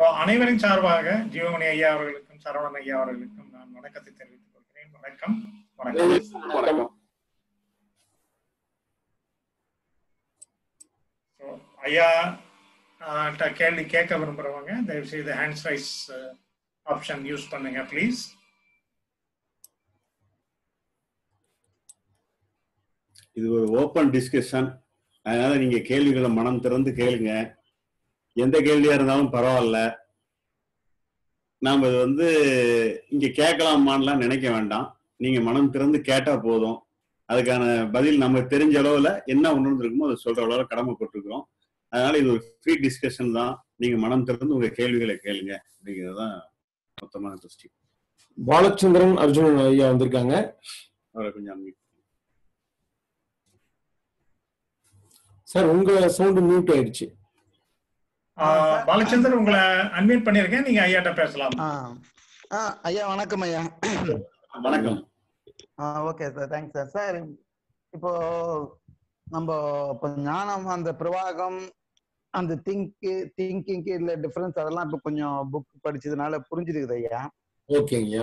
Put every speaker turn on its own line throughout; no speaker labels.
அனைவரின் சார்பாக ஜீவமணி ஐயா அவர்களுக்கும் சரவணன் ஐயா அவர்களுக்கும் நான் வணக்கத்தை தெரிவித்துக் கொள்கிறேன் வணக்கம் வணக்கம்
வணக்கம்
So, ஐயா ஆஹ், ட்ட கேள்வி கேட்க விரும்புறவங்க தயவு செய்து ஹேண்ட்ஸ் ரைஸ் ஆப்ஷன் யூஸ் பண்ணுங்க ப்ளீஸ்
இது ஒரு ஓப்பன் டிஸ்கஷன் அதனால நீங்க கேள்விகளை மனம் திறந்து கேளுங்க எந்த கேள்வியா இருந்தாலும் பரவாயில்ல நாம இது வந்து இங்க கேட்கலாமான்லாம் நினைக்க வேண்டாம் நீங்க மனம் திறந்து கேட்டா போதும் அதுக்கான பதில் நம்ம தெரிஞ்ச அளவுல என்ன உணர்ந்திருக்குமோ அதை சொல்ற அளவுல கடமைப்பட்டிருக்கிறோம் அதனால இது ஒரு ஃப்ரீ டிஸ்கஷன் தான் நீங்க மனம் திறந்து உங்க கேள்விகளை கேளுங்க அப்படிங்கிறது தான் மொத்தமான திருஷ்டி
பாலச்சந்திரன் அர்ஜுனன் ஐயா வந்திருக்காங்க
அவரை கொஞ்சம் unmute
சார் உங்க சவுண்ட் மியூட் ஆயிடுச்சு
ஆஹ், பாலச்சந்தர் உங்களை அன்மியூட் பண்ணியிருக்கேன் நீங்க ஐயாட்ட பேசலாம்
ஆ ஆ ஐயா வணக்கம் ஐயா
வணக்கம்
ஆ okay sir thanks sir sir இப்போ நம்ம இப்போ ஞானம் அந்த பிரவாகம் அந்த திங்க் திங்கிங்க்கு இல்ல டிஃபரன்ஸ் அதெல்லாம் இப்போ கொஞ்சம் புக் படிச்சதுனால புரிஞ்சிருக்குது ஐயா
ஓகேங்க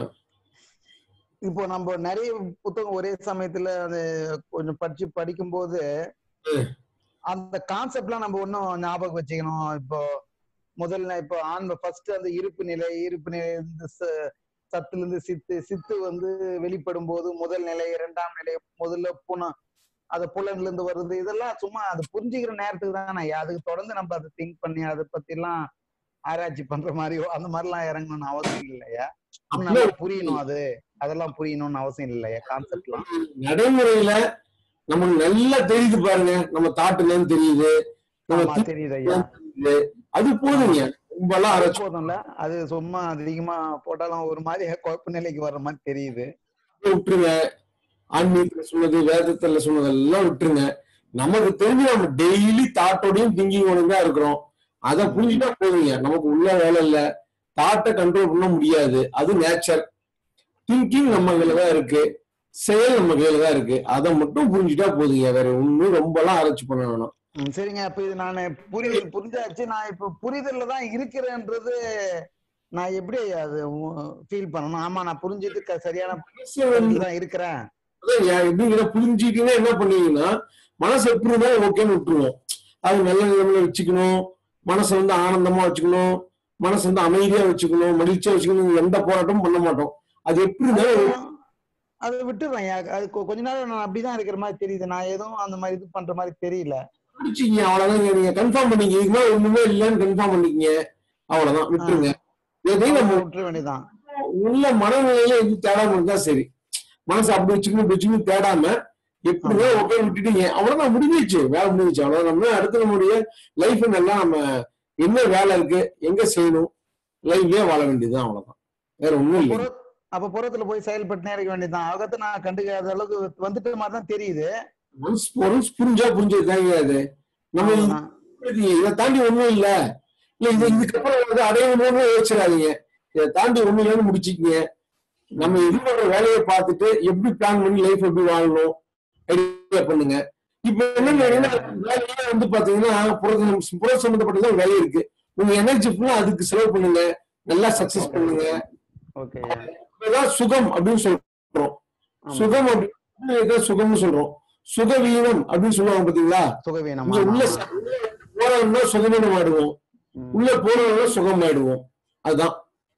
இப்போ நம்ம நிறைய புத்தகம் ஒரே சமயத்துல அது கொஞ்சம் படிச்சு படிக்கும்போது
ம்.
அந்த கான்செப்ட்லாம் நம்ம ஒன்றும் ஞாபகம் வச்சுக்கணும் இப்போ முதல்ல இப்போ ஆன்ம ஃபர்ஸ்ட் அந்த இருப்பு நிலை இருப்பு நிலை இருந்து ச- சத்துல இருந்து சித்து சித்து வந்து வெளிப்படும் போது முதல் நிலை இரண்டாம் நிலை முதல்ல புனம் அது புலன்ல இருந்து வருது இதெல்லாம் சும்மா அது புரிஞ்சுக்கிற நேரத்துக்கு தான் அதுக்கு தொடர்ந்து நம்ம அதை திங்க் பண்ணி அதை பத்தி எல்லாம் ஆராய்ச்சி பண்ற மாதிரியோ அந்த மாதிரிலாம் இறங்கணும்னு அவசியம் இல்லையா நல்லா புரியணும் அது அதெல்லாம் புரியணும்னு அவசியம் இல்லையா கான்செப்ட்லாம்
நடைமுறையில நமக்கு நல்லா தெரியுது பாருங்க நம்ம தாட்டுலன்னு தெரியுது நம்ம
ஆமா தெரியுது ஐயா
தெரியுது அது போதுங்க ரொம்பலாம் அரைச்சு
போதும்ல அது சும்மா அதிகமா போட்டாலும் ஒரு மாதிரி குழப்ப நிலைக்கு வர்ற மாதிரி தெரியுது
விட்டுருங்க ஆன்மீகத்துல சொன்னது வேதத்துல சொன்னதெல்லாம் விட்டுருங்க நமக்கு தெரிஞ்சு நம்ம டெய்லி தாட்டோடையும் திங்கிங்கோடையும் தான் இருக்கிறோம் அதை புரிஞ்சுட்டா போதுங்க நமக்கு உள்ள வேலை இல்ல தாட்டை கண்ட்ரோல் பண்ண முடியாது அது நேச்சர் திங்கிங் நம்ம கையில தான் இருக்கு செயல் நம்ம கையில தான் இருக்கு அதை மட்டும் புரிஞ்சுட்டா போதுங்க வேற ஒண்ணும் ரொம்பலாம் ஆராய்ச்சி பண்ண வேணாம்
ம், சரிங்க அப்ப இது நான் புரிதல் புரிஞ்சாச்சு நான் இப்ப புரிதல்ல தான் இருக்கிறேன்றது நான் எப்படி அது ஃபீல் பண்ணணும் ஆமா நான் புரிஞ்சது க- சரியான
மனசு வந்து
புரிதல் தான் இருக்கிறேன்
அதான் யா- எப்படிங்கிற புரிஞ்சுக்கிட்டீங்கன்னா என்ன பண்ணுவீங்கன்னா மனசு எப்படி இருந்தாலும் ஓகேன்னு விட்டுருவோம் அது நல்ல நிலைமையில வச்சுக்கணும் மனசை வந்து ஆனந்தமா வச்சுக்கணும் மனசை வந்து அமைதியா வச்சுக்கணும் மகிழ்ச்சியா வச்சுக்கணும் எந்த போராட்டமும் பண்ண மாட்டோம் அது எப்படி இருந்தாலும்
அதை விட்டுறேன் யா- அது கொ- கொஞ்ச நேரம் நான் அப்படிதான் இருக்கிற மாதிரி தெரியுது நான் எதுவும் அந்த மாதிரி இது பண்ற மாதிரி தெரியல
பிடிச்சிங்க அவ்வளவுதான் நீங்க கன்ஃபார்ம் பண்ணிக்க இதுக்கு மேல ஒண்ணுமே இல்லைன்னு கன்ஃபார்ம் பண்ணிக்கங்க அவ்வளவுதான் விட்டுருங்க எதையும் நம்ம
விட்டுற வேண்டியதான்
உள்ள மனநிலையில எது தேடாம இருந்தா சரி மனசு அப்படி வச்சுக்கணும் இப்படி வச்சுக்கணும் தேடாம எப்படிதான் ஓகே விட்டுட்டீங்க அவ்வளவுதான் முடிஞ்சிச்சு வேலை முடிஞ்சிச்சு அவ்வளவுதான் நம்ம அடுத்து நம்முடைய லைஃப் நல்லா நம்ம என்ன வேலை இருக்கு எங்க செய்யணும் லைஃப்லயே வாழ வேண்டியதுதான் அவ்வளவுதான் வேற ஒண்ணும் இல்லை
புற- அப்ப புறத்துல போய் செயல்பட்டு இருக்க வேண்டியதுதான் அகத்தை நான் கண்டுக்காத அளவுக்கு வந்துட்ட மாதிரி தான் தெரியுது
ஒன்ஸ் ஒன்ஸ் புரிஞ்சா புரிஞ்சதுதாங்க அது நம்ம
அவ்வளவுதான்.
இது- இதை தாண்டி ஒண்ணும் இல்ல இல்ல இது இதுக்கப்புறம் வந்து அடையணும்னு யோசிச்சிடாதீங்க இதை தாண்டி ஒண்ணும் இல்லைன்னு முடிச்சுக்கங்க நம்ம இது பண்ற வேலையை பார்த்துட்டு எப்படி பிளான் பண்ணி லைஃப் எப்படி வாழணும் ஐடியா பண்ணுங்க இப்ப என்ன வேலையில வந்து பாத்தீங்கன்னா புற புற சம்பந்தப்பட்டதான் வேலை இருக்கு உங்க எனர்ஜி ஃபுல்லா அதுக்கு செலவு பண்ணுங்க நல்லா சக்சஸ் பண்ணுங்க
ஓகே
இதுதான் சுகம் அப்படின்னு சொல்றோம்
ஆமா.
சுகம் அப்படின்னு இதான் சுகம்னு சொல்றோம் சுகவீனம் அப்படின்னு சொல்லுவாங்க பாத்தீங்களா
சுகவீனம்
இங்க உள்ள ச- உள்ள போறவன்னா சுகவீனம் ஆயிடுவோம் உள்ள போறவங்க சுகம் ஆயிடுவோம் அதுதான்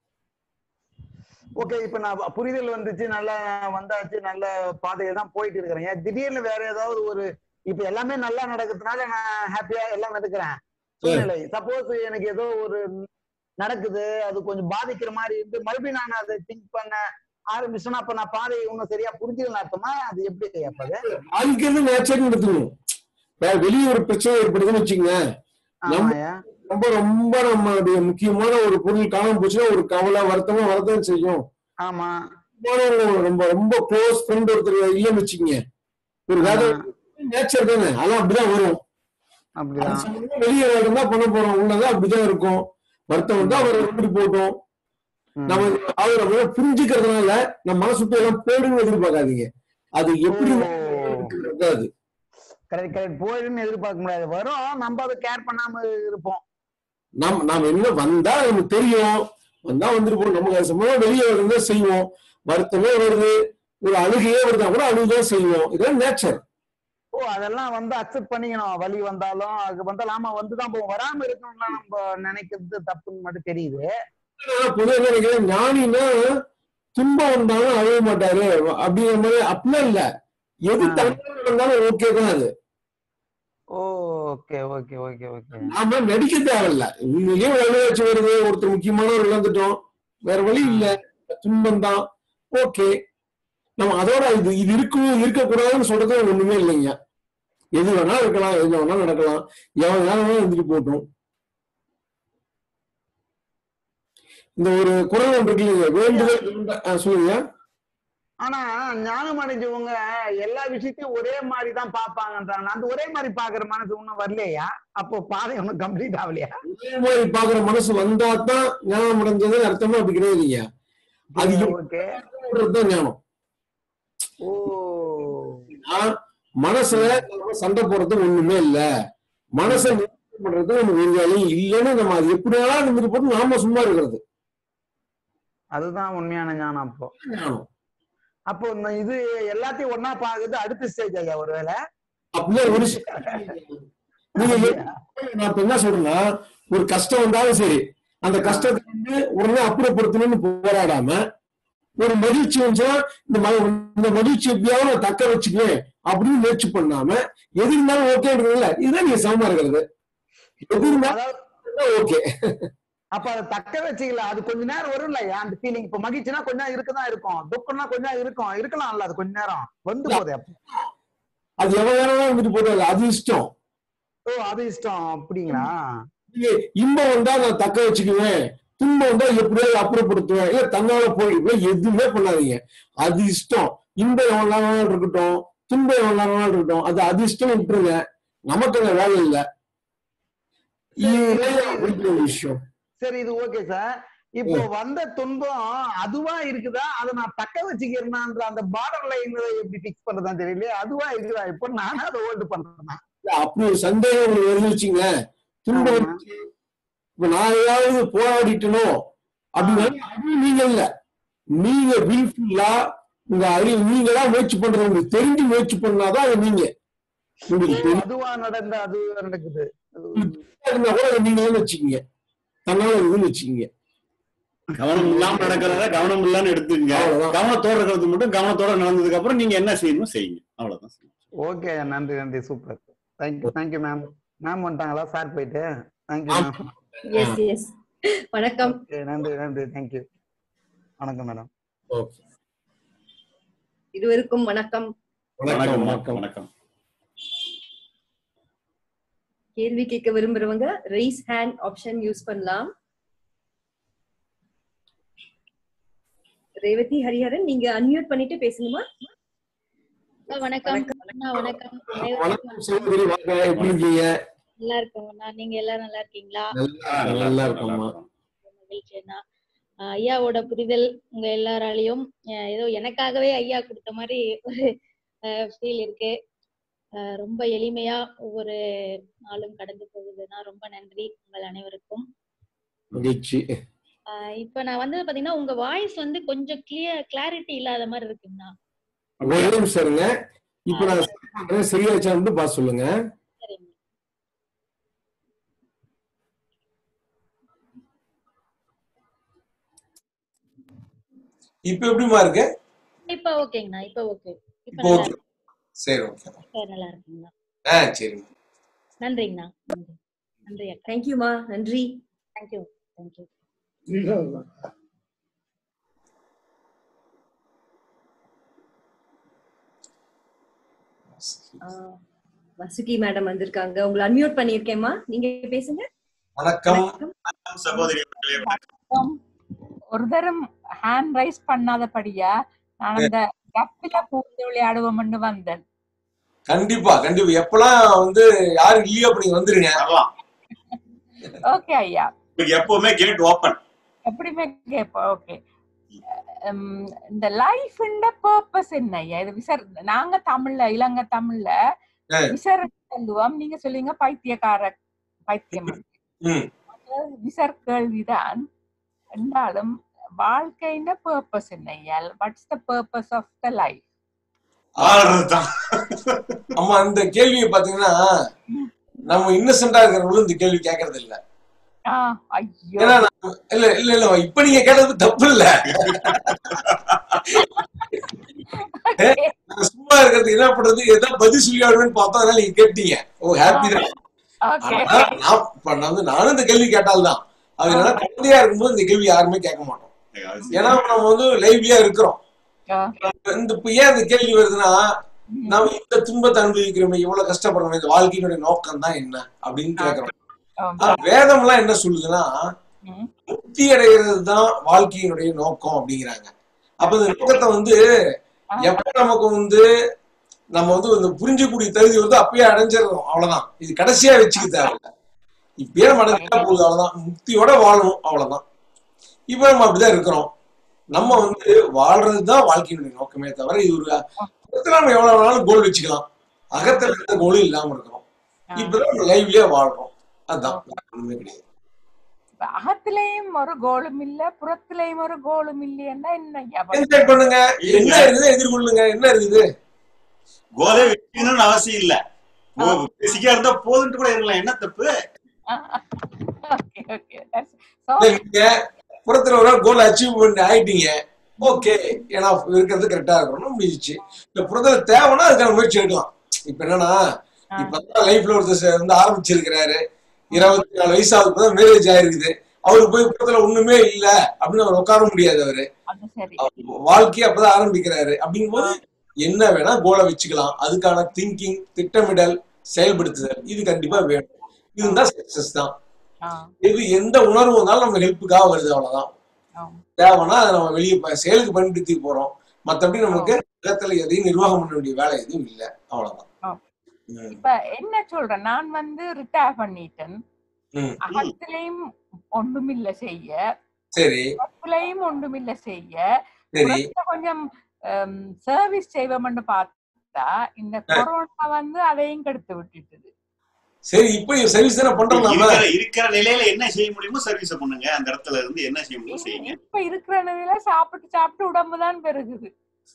ஓகே இப்ப நான் புரிதல் வந்துச்சு நல்லா வந்தாச்சு நல்ல பாதையில தான் போயிட்டு இருக்கிறேன் ஏன் திடீர்னு வேற ஏதாவது ஒரு இப்ப எல்லாமே நல்லா நடக்கிறதுனால நான் ஹாப்பியா எல்லாம் எடுக்கிறேன் சூழ்நிலை சப்போஸ் எனக்கு ஏதோ ஒரு நடக்குது அது கொஞ்சம் பாதிக்கிற மாதிரி இருந்து மறுபடியும் நான் அதை திங்க் பண்ண ஆரம்பிச்சேன்னா அப்ப நான் பாதையை இன்னும் சரியா புரிஞ்சுக்கணும் அர்த்தமா அது எப்படி அப்ப அது?
வாழ்க்கையில நேச்சர்னு எடுத்துக்கணும் வேற வெளியே ஒரு பிரச்சனை ஏற்படுதுன்னு வச்சுங்க
ஆமாயா
ரொம்ப ரொம்ப நம்மளுடைய முக்கியமான ஒரு பொருள் காணாம போச்சுன்னா ஒரு கவலை வருத்தமா வரதான் செய்யும்
ஆமா
முக்கியமான ஒரு ரொம்ப ரொம்ப க்ளோஸ் ஃப்ரெண்ட் ஒருத்தர் இல்லைன்னு வச்சுக்கங்க ஒரு வேலை நேச்சர் தானே அதெல்லாம் அப்படிதான் வரும் அது
அப்படிதான்
சம்பந்தமா வெளியே வேலை தான் பண்ண போறோம் உள்ளதான் அப்படிதான் இருக்கும் வருத்தம் வந்தா அவர் எப்படி போட்டோம்
ம்.
நம்ம அவர் நம்ம புரிஞ்சுக்கிறதுனால நம்ம மனசு விட்டு எல்லாம் போடுன்னு எதிர்பார்க்காதீங்க அது எப்படி
ஓ.
அது
கரெக்ட் கரெக்ட் போயிடுன்னு எதிர்பார்க்க முடியாது வரும் நம்ம அதை கேர் பண்ணாம இருப்போம்
நாம் நாம் என்ன வந்தா நமக்கு தெரியும் வந்தா வந்துட்டு போறோம் நமக்கு அது சம்பந்தமா வெளியே வருது செய்வோம் வருத்தமே வருது ஒரு அழுகையே வருதா கூட அழுகதான் செய்வோம் இதெல்லாம் நேச்சர்
ஓ அதெல்லாம் வந்து அக்செப்ட் பண்ணிக்கணும் வலி வந்தாலும் அது வந்தாலும் ஆமா வந்துதான் போகும் வராம இருக்கணும்னா நம்ம நினைக்கிறது தப்புன்னு மட்டும் தெரியுது
பொதுவாக என்ன நினைக்கிறேன் ஞானினா துன்பம் வந்தாலும் அழுக மாட்டாரு அப்படிங்கிற மாதிரி அப்படிலாம் இல்ல எது
ஆ.
தனியாக நடந்தாலும் ஓகே தான் அது
ஓகே ஓகே ஓகே ஓகே
நாம நடிக்க தேவையில்ல உண்மையிலேயே வச்சு வருது ஒருத்தர் முக்கியமானவர் இழந்துட்டோம் வேற வழி இல்ல துன்பம் தான் ஓகே நம்ம அதோட இது இது இருக்கும் இருக்கக்கூடாதுன்னு சொல்றது ஒண்ணுமே இல்லைங்க எது வேணா இருக்கலாம் எது வேணா நடக்கலாம் எவன் வேணா இருந்துட்டு போட்டோம் இந்த ஒரு குரல் ஒன்று இருக்கு இல்லைங்க வேண்டுதல் வேண்ட- ஆ, சொல்லுங்க
ஆனா ஞானம் அடைஞ்சவங்க எல்லா விஷயத்தையும் ஒரே மாதிரி தான் பாப்பாங்கன்றாங்க அந்த ஒரே மாதிரி பாக்குற மனசு இன்னும் வரலையா அப்போ பாதை ஒன்னும் கம்ப்ளீட் ஆகலையா
அதே மாதிரி பாக்குற மனசு வந்தா தான் ஞானம் அடைஞ்சது அர்த்தமா அப்படி கிடையாது இல்லையா அது
ஓகே
தான் ஞானம்
ஓ
ஆனா, மனசுல நம்ம சண்டை போடுறது ஒண்ணுமே இல்ல மனசை நிர்ணயம் பண்றது நம்ம ஒரு வேலையும் இல்லைன்னு நம்ம அது எப்படி வேணாலும் நிமிர்ந்து போட்டு நாம சும்மா இருக்கிறது
அதுதான் உண்மையான ஞானம் அப்போ
ஞானம்
அப்போ இந்த இது எல்லாத்தையும் ஒன்னா பாக்குறது அடுத்த ஸ்டேஜ் ஐயா ஒருவேளை
அப்படியே ஒரு சி- நீங்க எப்படி- நான் இப்ப என்ன சொல்றேன்னா ஒரு கஷ்டம் வந்தாலும் சரி அந்த கஷ்டத்தை வந்து உடனே அப்புறப்படுத்தணும்னு போராடாம ஒரு மகிழ்ச்சி வந்துச்சுன்னா இந்த ம- இந்த மகிழ்ச்சி எப்படியாவது நான் தக்க வச்சுக்குவேன் அப்படின்னு முயற்சி பண்ணாம எது இருந்தாலும் ஓகேன்றதுல இதுதான் நீங்க சமமா இருக்கிறது எது இருந்தாலும்
அதாவது
ஓகே
அப்ப அதை தக்க வச்சுக்கல அது கொஞ்ச நேரம் வரும்ல அந்த ஃபீலிங் இப்ப மகிழ்ச்சினா கொஞ்ச நேரம் இருக்கதான் இருக்கும் துக்கம்னா கொஞ்ச நேரம் இருக்கும் இருக்கலாம்ல அது கொஞ்ச நேரம் வந்து போதே அப்போ
அது எவ்வளவு நேரம் வந்துட்டு போறது அது இஷ்டம்
ஓ அது இஷ்டம் அப்படிங்களா
நீங்க இன்பம் வந்தா நான் தக்க வச்சுக்குவேன் துன்பம் வந்தா எப்படியாவது அப்புறப்படுத்துவேன் இல்ல தன்னால போயிடுவேன் எதுவுமே பண்ணாதீங்க அது இஷ்டம் இன்பம் எவ்வளவு நேரம் வேணாலும் இருக்கட்டும் துன்பம் எவ்வளவு நேரம் வேணாலும் இருக்கட்டும் அது அது இஷ்டம் விட்டுருங்க நமக்கு அந்த வேலை இல்ல இதுதான் அப்படிங்கிற ஒரு விஷயம்
சரி இது ஓகே சார் இப்போ வந்த துன்பம் அதுவா இருக்குதா அதை நான் தக்க வச்சுக்கிறேனான்ற அந்த பார்டர் லைன் எப்படி பிக்ஸ் பண்றதான்னு தெரியல அதுவா இருக்குதா இப்போ நானே அதை ஹோல்டு பண்றேன்னா
இல்ல, அப்படி ஒரு சந்தேகம் உங்களுக்கு வருது வச்சுங்க துன்பம்
ஆமா.
வந்துச்சு. இப்ப நான் ஏதாவது போராடிட்டனோ அப்படின்னா அதுவும் நீங்க இல்ல நீங்க வில்ஃபுல்லா உங்க அறிவு நீங்களா முயற்சி பண்றது உங்களுக்கு தெரிஞ்சு முயற்சி பண்ணாதான் அது நீங்க உங்களுக்கு தெரிஞ்சு
அதுவா நடந்த அது நடக்குது
இருந்தா கூட அதை நீங்களே வச்சுக்கீங்க தன்னால இருக்குன்னு வச்சுக்கீங்க
கவனம் இல்லாம நடக்கிறத கவனம் இல்லாம எடுத்துக்கங்க
அவ்வளவுதான்.
கவனத்தோட இருக்கிறது மட்டும் கவனத்தோட நடந்ததுக்கு அப்புறம் நீங்க என்ன செய்யணுமோ செய்யுங்க அவ்வளவுதான்
ஓகே நன்றி நன்றி super thank you thank you ma'am ma'am வந்துட்டாங்களா சார் போயிட்டு தேங்க்யூ மேம்
எஸ் எஸ் வணக்கம்
ஓகே நன்றி நன்றி தேங்க்யூ வணக்கம் மேடம்
ஓகே
இருவருக்கும் வணக்கம்
வணக்கம்
வணக்கம்
வணக்கம்
வணக்கம்
கேள்வி கேட்க விரும்புறவங்க ரைஸ் ஹேண்ட் ஆப்ஷன் யூஸ் பண்ணலாம் ரேவதி ஹரிஹரன் நீங்க அன்மியூட் பண்ணிட்டு பேசணுமா
அக்கா, வணக்கம் அண்ணா வணக்கம் அனைவருக்கும்
வணக்கம் சகோதரி வாங்க எப்படி இருக்கீங்க
நல்லா இருக்கோம் அண்ணா நீங்க எல்லாரும் நல்லா இருக்கீங்களா
நல்லா
ஆ, நல்லா
நல்லா
இருக்கும், நல்லா
இருக்கோம்மா
இருக்கும்.
ரொம்ப மகிழ்ச்சி அண்ணா ஆஹ் ஐயாவோட புரிதல் உங்க எல்லாராலையும் அஹ் ஏதோ எனக்காகவே ஐயா கொடுத்த மாதிரி ஒரு ஃபீல் இருக்கு ஆஹ் ரொம்ப எளிமையா ஒவ்வொரு நாளும் கடந்து போகுதுன்னா ரொம்ப நன்றி உங்கள் அனைவருக்கும்
மகிழ்ச்சி
ஆஹ் இப்ப நான் வந்து பாத்தீங்கன்னா உங்க வாய்ஸ் வந்து கொஞ்சம் கிளியர் கிளாரிட்டி இல்லாத மாதிரி இருக்குங்கண்ணா
ஒரே நிமிஷம் இருங்க இப்ப நான் சரி பண்றேன் சரியாச்சான்னு பார்த்து சொல்லுங்க
சரிங்க
இப்ப எப்படிமா இருக்கு
இப்ப ஓகேங்கண்ணா இப்ப ஓகே இப்ப
இப்போ
நல்லா
ஓகே சரி ஓகே
இருக்கு நல்லா இருக்குங்கண்ணா
ஆ சரிம்மா
நன்றிங்கண்ணா நன்றி நன்றி அக்கா
தேங்க்யூமா நன்றி
தேங்க்யூ தேங்க்யூ
ஆஹ் வசுகி மேடம் வந்திருக்காங்க உங்களை அன்மியூட் பண்ணியிருக்கேம்மா நீங்க பேசுங்க
வணக்கம்
சகோதரி
ஒரு தரம் ஹேண்ட் ரைஸ் பண்ணாதபடியா நான் அந்த கப்பில பூந்து விளையாடுவோம்னு வந்தேன்
கண்டிப்பா கண்டிப்பா எப்பெல்லாம் வந்து யாரும் இல்லையோ அப்ப நீங்க வந்துருங்க
வரலாம்
ஓகே ஐயா
உங்களுக்கு எப்பவுமே கேட் ஓபன்
எப்படியுமே கேட்போம் ஓகே இந்த லைஃப்ன்ற பர்பஸ் என்ன ஐயா இது விசர் நாங்க தமிழ்ல இலங்கை தமிழ்ல
ஆ.
விசர் சொல்லுவோம் நீங்க சொல்லுவீங்க பைத்தியக்கார பைத்தியம்
ம்
விசர் கேள்விதான் என்றாலும் வாழ்க்கையின் பர்பஸ் என்ன ஐயா what's the purpose of the life
ஆடுறதுதான் ஆமா இந்த கேள்வியை பாத்தீங்கன்னா நம்ம இன்னசென்டா இருக்கிறவங்களும் இந்த கேள்வி கேட்கறது இல்ல
ஆ ஐயோ
ஏன்னா நான்- இல்ல இல்ல இல்ல இப்ப நீங்க கேட்டது தப்பு இல்ல நான் சும்மா இருக்கிறதுக்கு என்ன பண்றது ஏதோ பதில் சொல்லி ஆடுவேன்னு பார்த்தோம் அதனால நீங்க கேட்டீங்க ஓ ஹாப்பி தான்
ஓகே
ஆனா, நான் இப்ப நான் வந்து நானும் இந்த கேள்வி கேட்டால்தான் அதனால குழந்தையா இருக்கும்போது இந்த கேள்வி யாருமே கேட்க மாட்டோம் ஏன்னா நம்ம வந்து லைவ்லியா இருக்கிறோம் இந்த இப்ப ஏன் இந்த கேள்வி வருதுன்னா நம்ம இந்த துன்பத்தை அனுபவிக்கிறோமே இவ்வளவு கஷ்டப்படுறோம் இந்த வாழ்க்கையினுடைய நோக்கம் தான் என்ன அப்படின்னு கேக்குறோம் ஆனா, வேதம் எல்லாம் என்ன சொல்லுதுன்னா முக்தி அடைகிறது தான் வாழ்க்கையினுடைய நோக்கம் அப்படிங்கிறாங்க அப்ப இந்த நோக்கத்தை வந்து எப்ப நமக்கு வந்து நம்ம வந்து இந்த புரிஞ்சக்கூடிய தகுதி வந்து அப்பயே அடைஞ்சிடணும் அவ்வளவுதான் இது கடைசியா வச்சுக்க தேவையில்ல இப்பயே நம்ம அடைஞ்சா போகுது அவ்வளவுதான் முக்தியோட வாழணும் அவ்வளவுதான் இப்ப நம்ம அப்படிதான் இருக்கிறோம் நம்ம வந்து வாழ்றதுதான் வாழ்க்கையினுடைய நோக்கமே தவிர இது ஒரு அகத்துல நம்ம எவ்வளவு வேணாலும் கோல் வச்சுக்கலாம் அகத்துல எந்த கோலும் இல்லாம இருக்கிறோம் இப்பதான் நம்ம லைவ்லயே வாழ்றோம் அதுதான் வேற ஒண்ணுமே கிடையாது
இப்ப அகத்திலையும் ஒரு கோலும் இல்ல புறத்திலையும் ஒரு கோலும் இல்லையா என்ன ஐயா
என்ஜாய் பண்ணுங்க என்ன இருக்குது எதிர்கொள்ளுங்க என்ன இருக்குது
கோலை வச்சுக்கணும்னு அவசியம் இல்ல பேசிக்கா இருந்தா போதுன்ட்டு கூட இருக்கலாம் என்ன தப்பு
ஓகே ஓகே
இல்ல, நீங்க புறத்துல ஒரு கோல் அச்சீவ் பண்ணி ஆயிட்டீங்க ஓகே ஏன்னா இருக்கிறது கரெக்டா இருக்கணும் முடிஞ்சிச்சு இந்த புறத்துல தேவைன்னா அதுக்கான முயற்சி எடுக்கலாம் இப்ப என்னன்னா இப்பதான் லைஃப்ல ஒருத்தர் ச- வந்து ஆரம்பிச்சிருக்கிறாரு இருபத்தி நாலு வயசாவது இப்பதான் மேரேஜ் ஆயிருக்குது அவருக்கு போய் புறத்துல ஒண்ணுமே இல்ல அப்படின்னு அவர் உட்கார முடியாது அவரு
அது சரி
வாழ்க்கையை அப்பதான் ஆரம்பிக்கிறாரு அப்படிங்கும்போது என்ன வேணா கோலை வச்சுக்கலாம் அதுக்கான திங்கிங் திட்டமிடல் செயல்படுத்துதல் இது கண்டிப்பா வேணும் இதுதான் சக்சஸ் தான் இது எந்த உணர்வு வந்தாலும் நம்ம ஹெல்ப்புக்காக வருது அவ்வளவுதான் தேவைன்னா அதை நம்ம வெளியே ப- செயலுக்கு பயன்படுத்தி போறோம் மத்தபடி நமக்கு இடத்துல எதையும் நிர்வாகம் பண்ண வேண்டிய வேலை எதுவும் இல்லை அவ்வளவுதான் ம்.
இப்ப என்ன சொல்றேன் நான் வந்து ரிட்டையர் பண்ணிட்டேன்
ம்.
அகத்திலையும் ஒண்ணுமில்ல செய்ய
சரி
புறத்திலையும் ஒண்ணுமில்ல செய்ய
சரி
புறத்துல கொஞ்சம் சர்வீஸ் செய்வோம்னு பார்த்தா இந்த கொரோனா வந்து அதையும் கெடுத்து விட்டுட்டுது
சரி இப்ப சர்வீஸ் தானே பண்றோம் நாம
இருக்கிற இருக்கிற நிலையில என்ன செய்ய முடியுமோ சர்வீஸ் பண்ணுங்க அந்த இடத்துல இருந்து என்ன செய்ய முடியுமோ செய்யுங்க
இப்ப இருக்கிற நிலையில சாப்பிட்டு சாப்பிட்டு உடம்பு தான் பெருகுது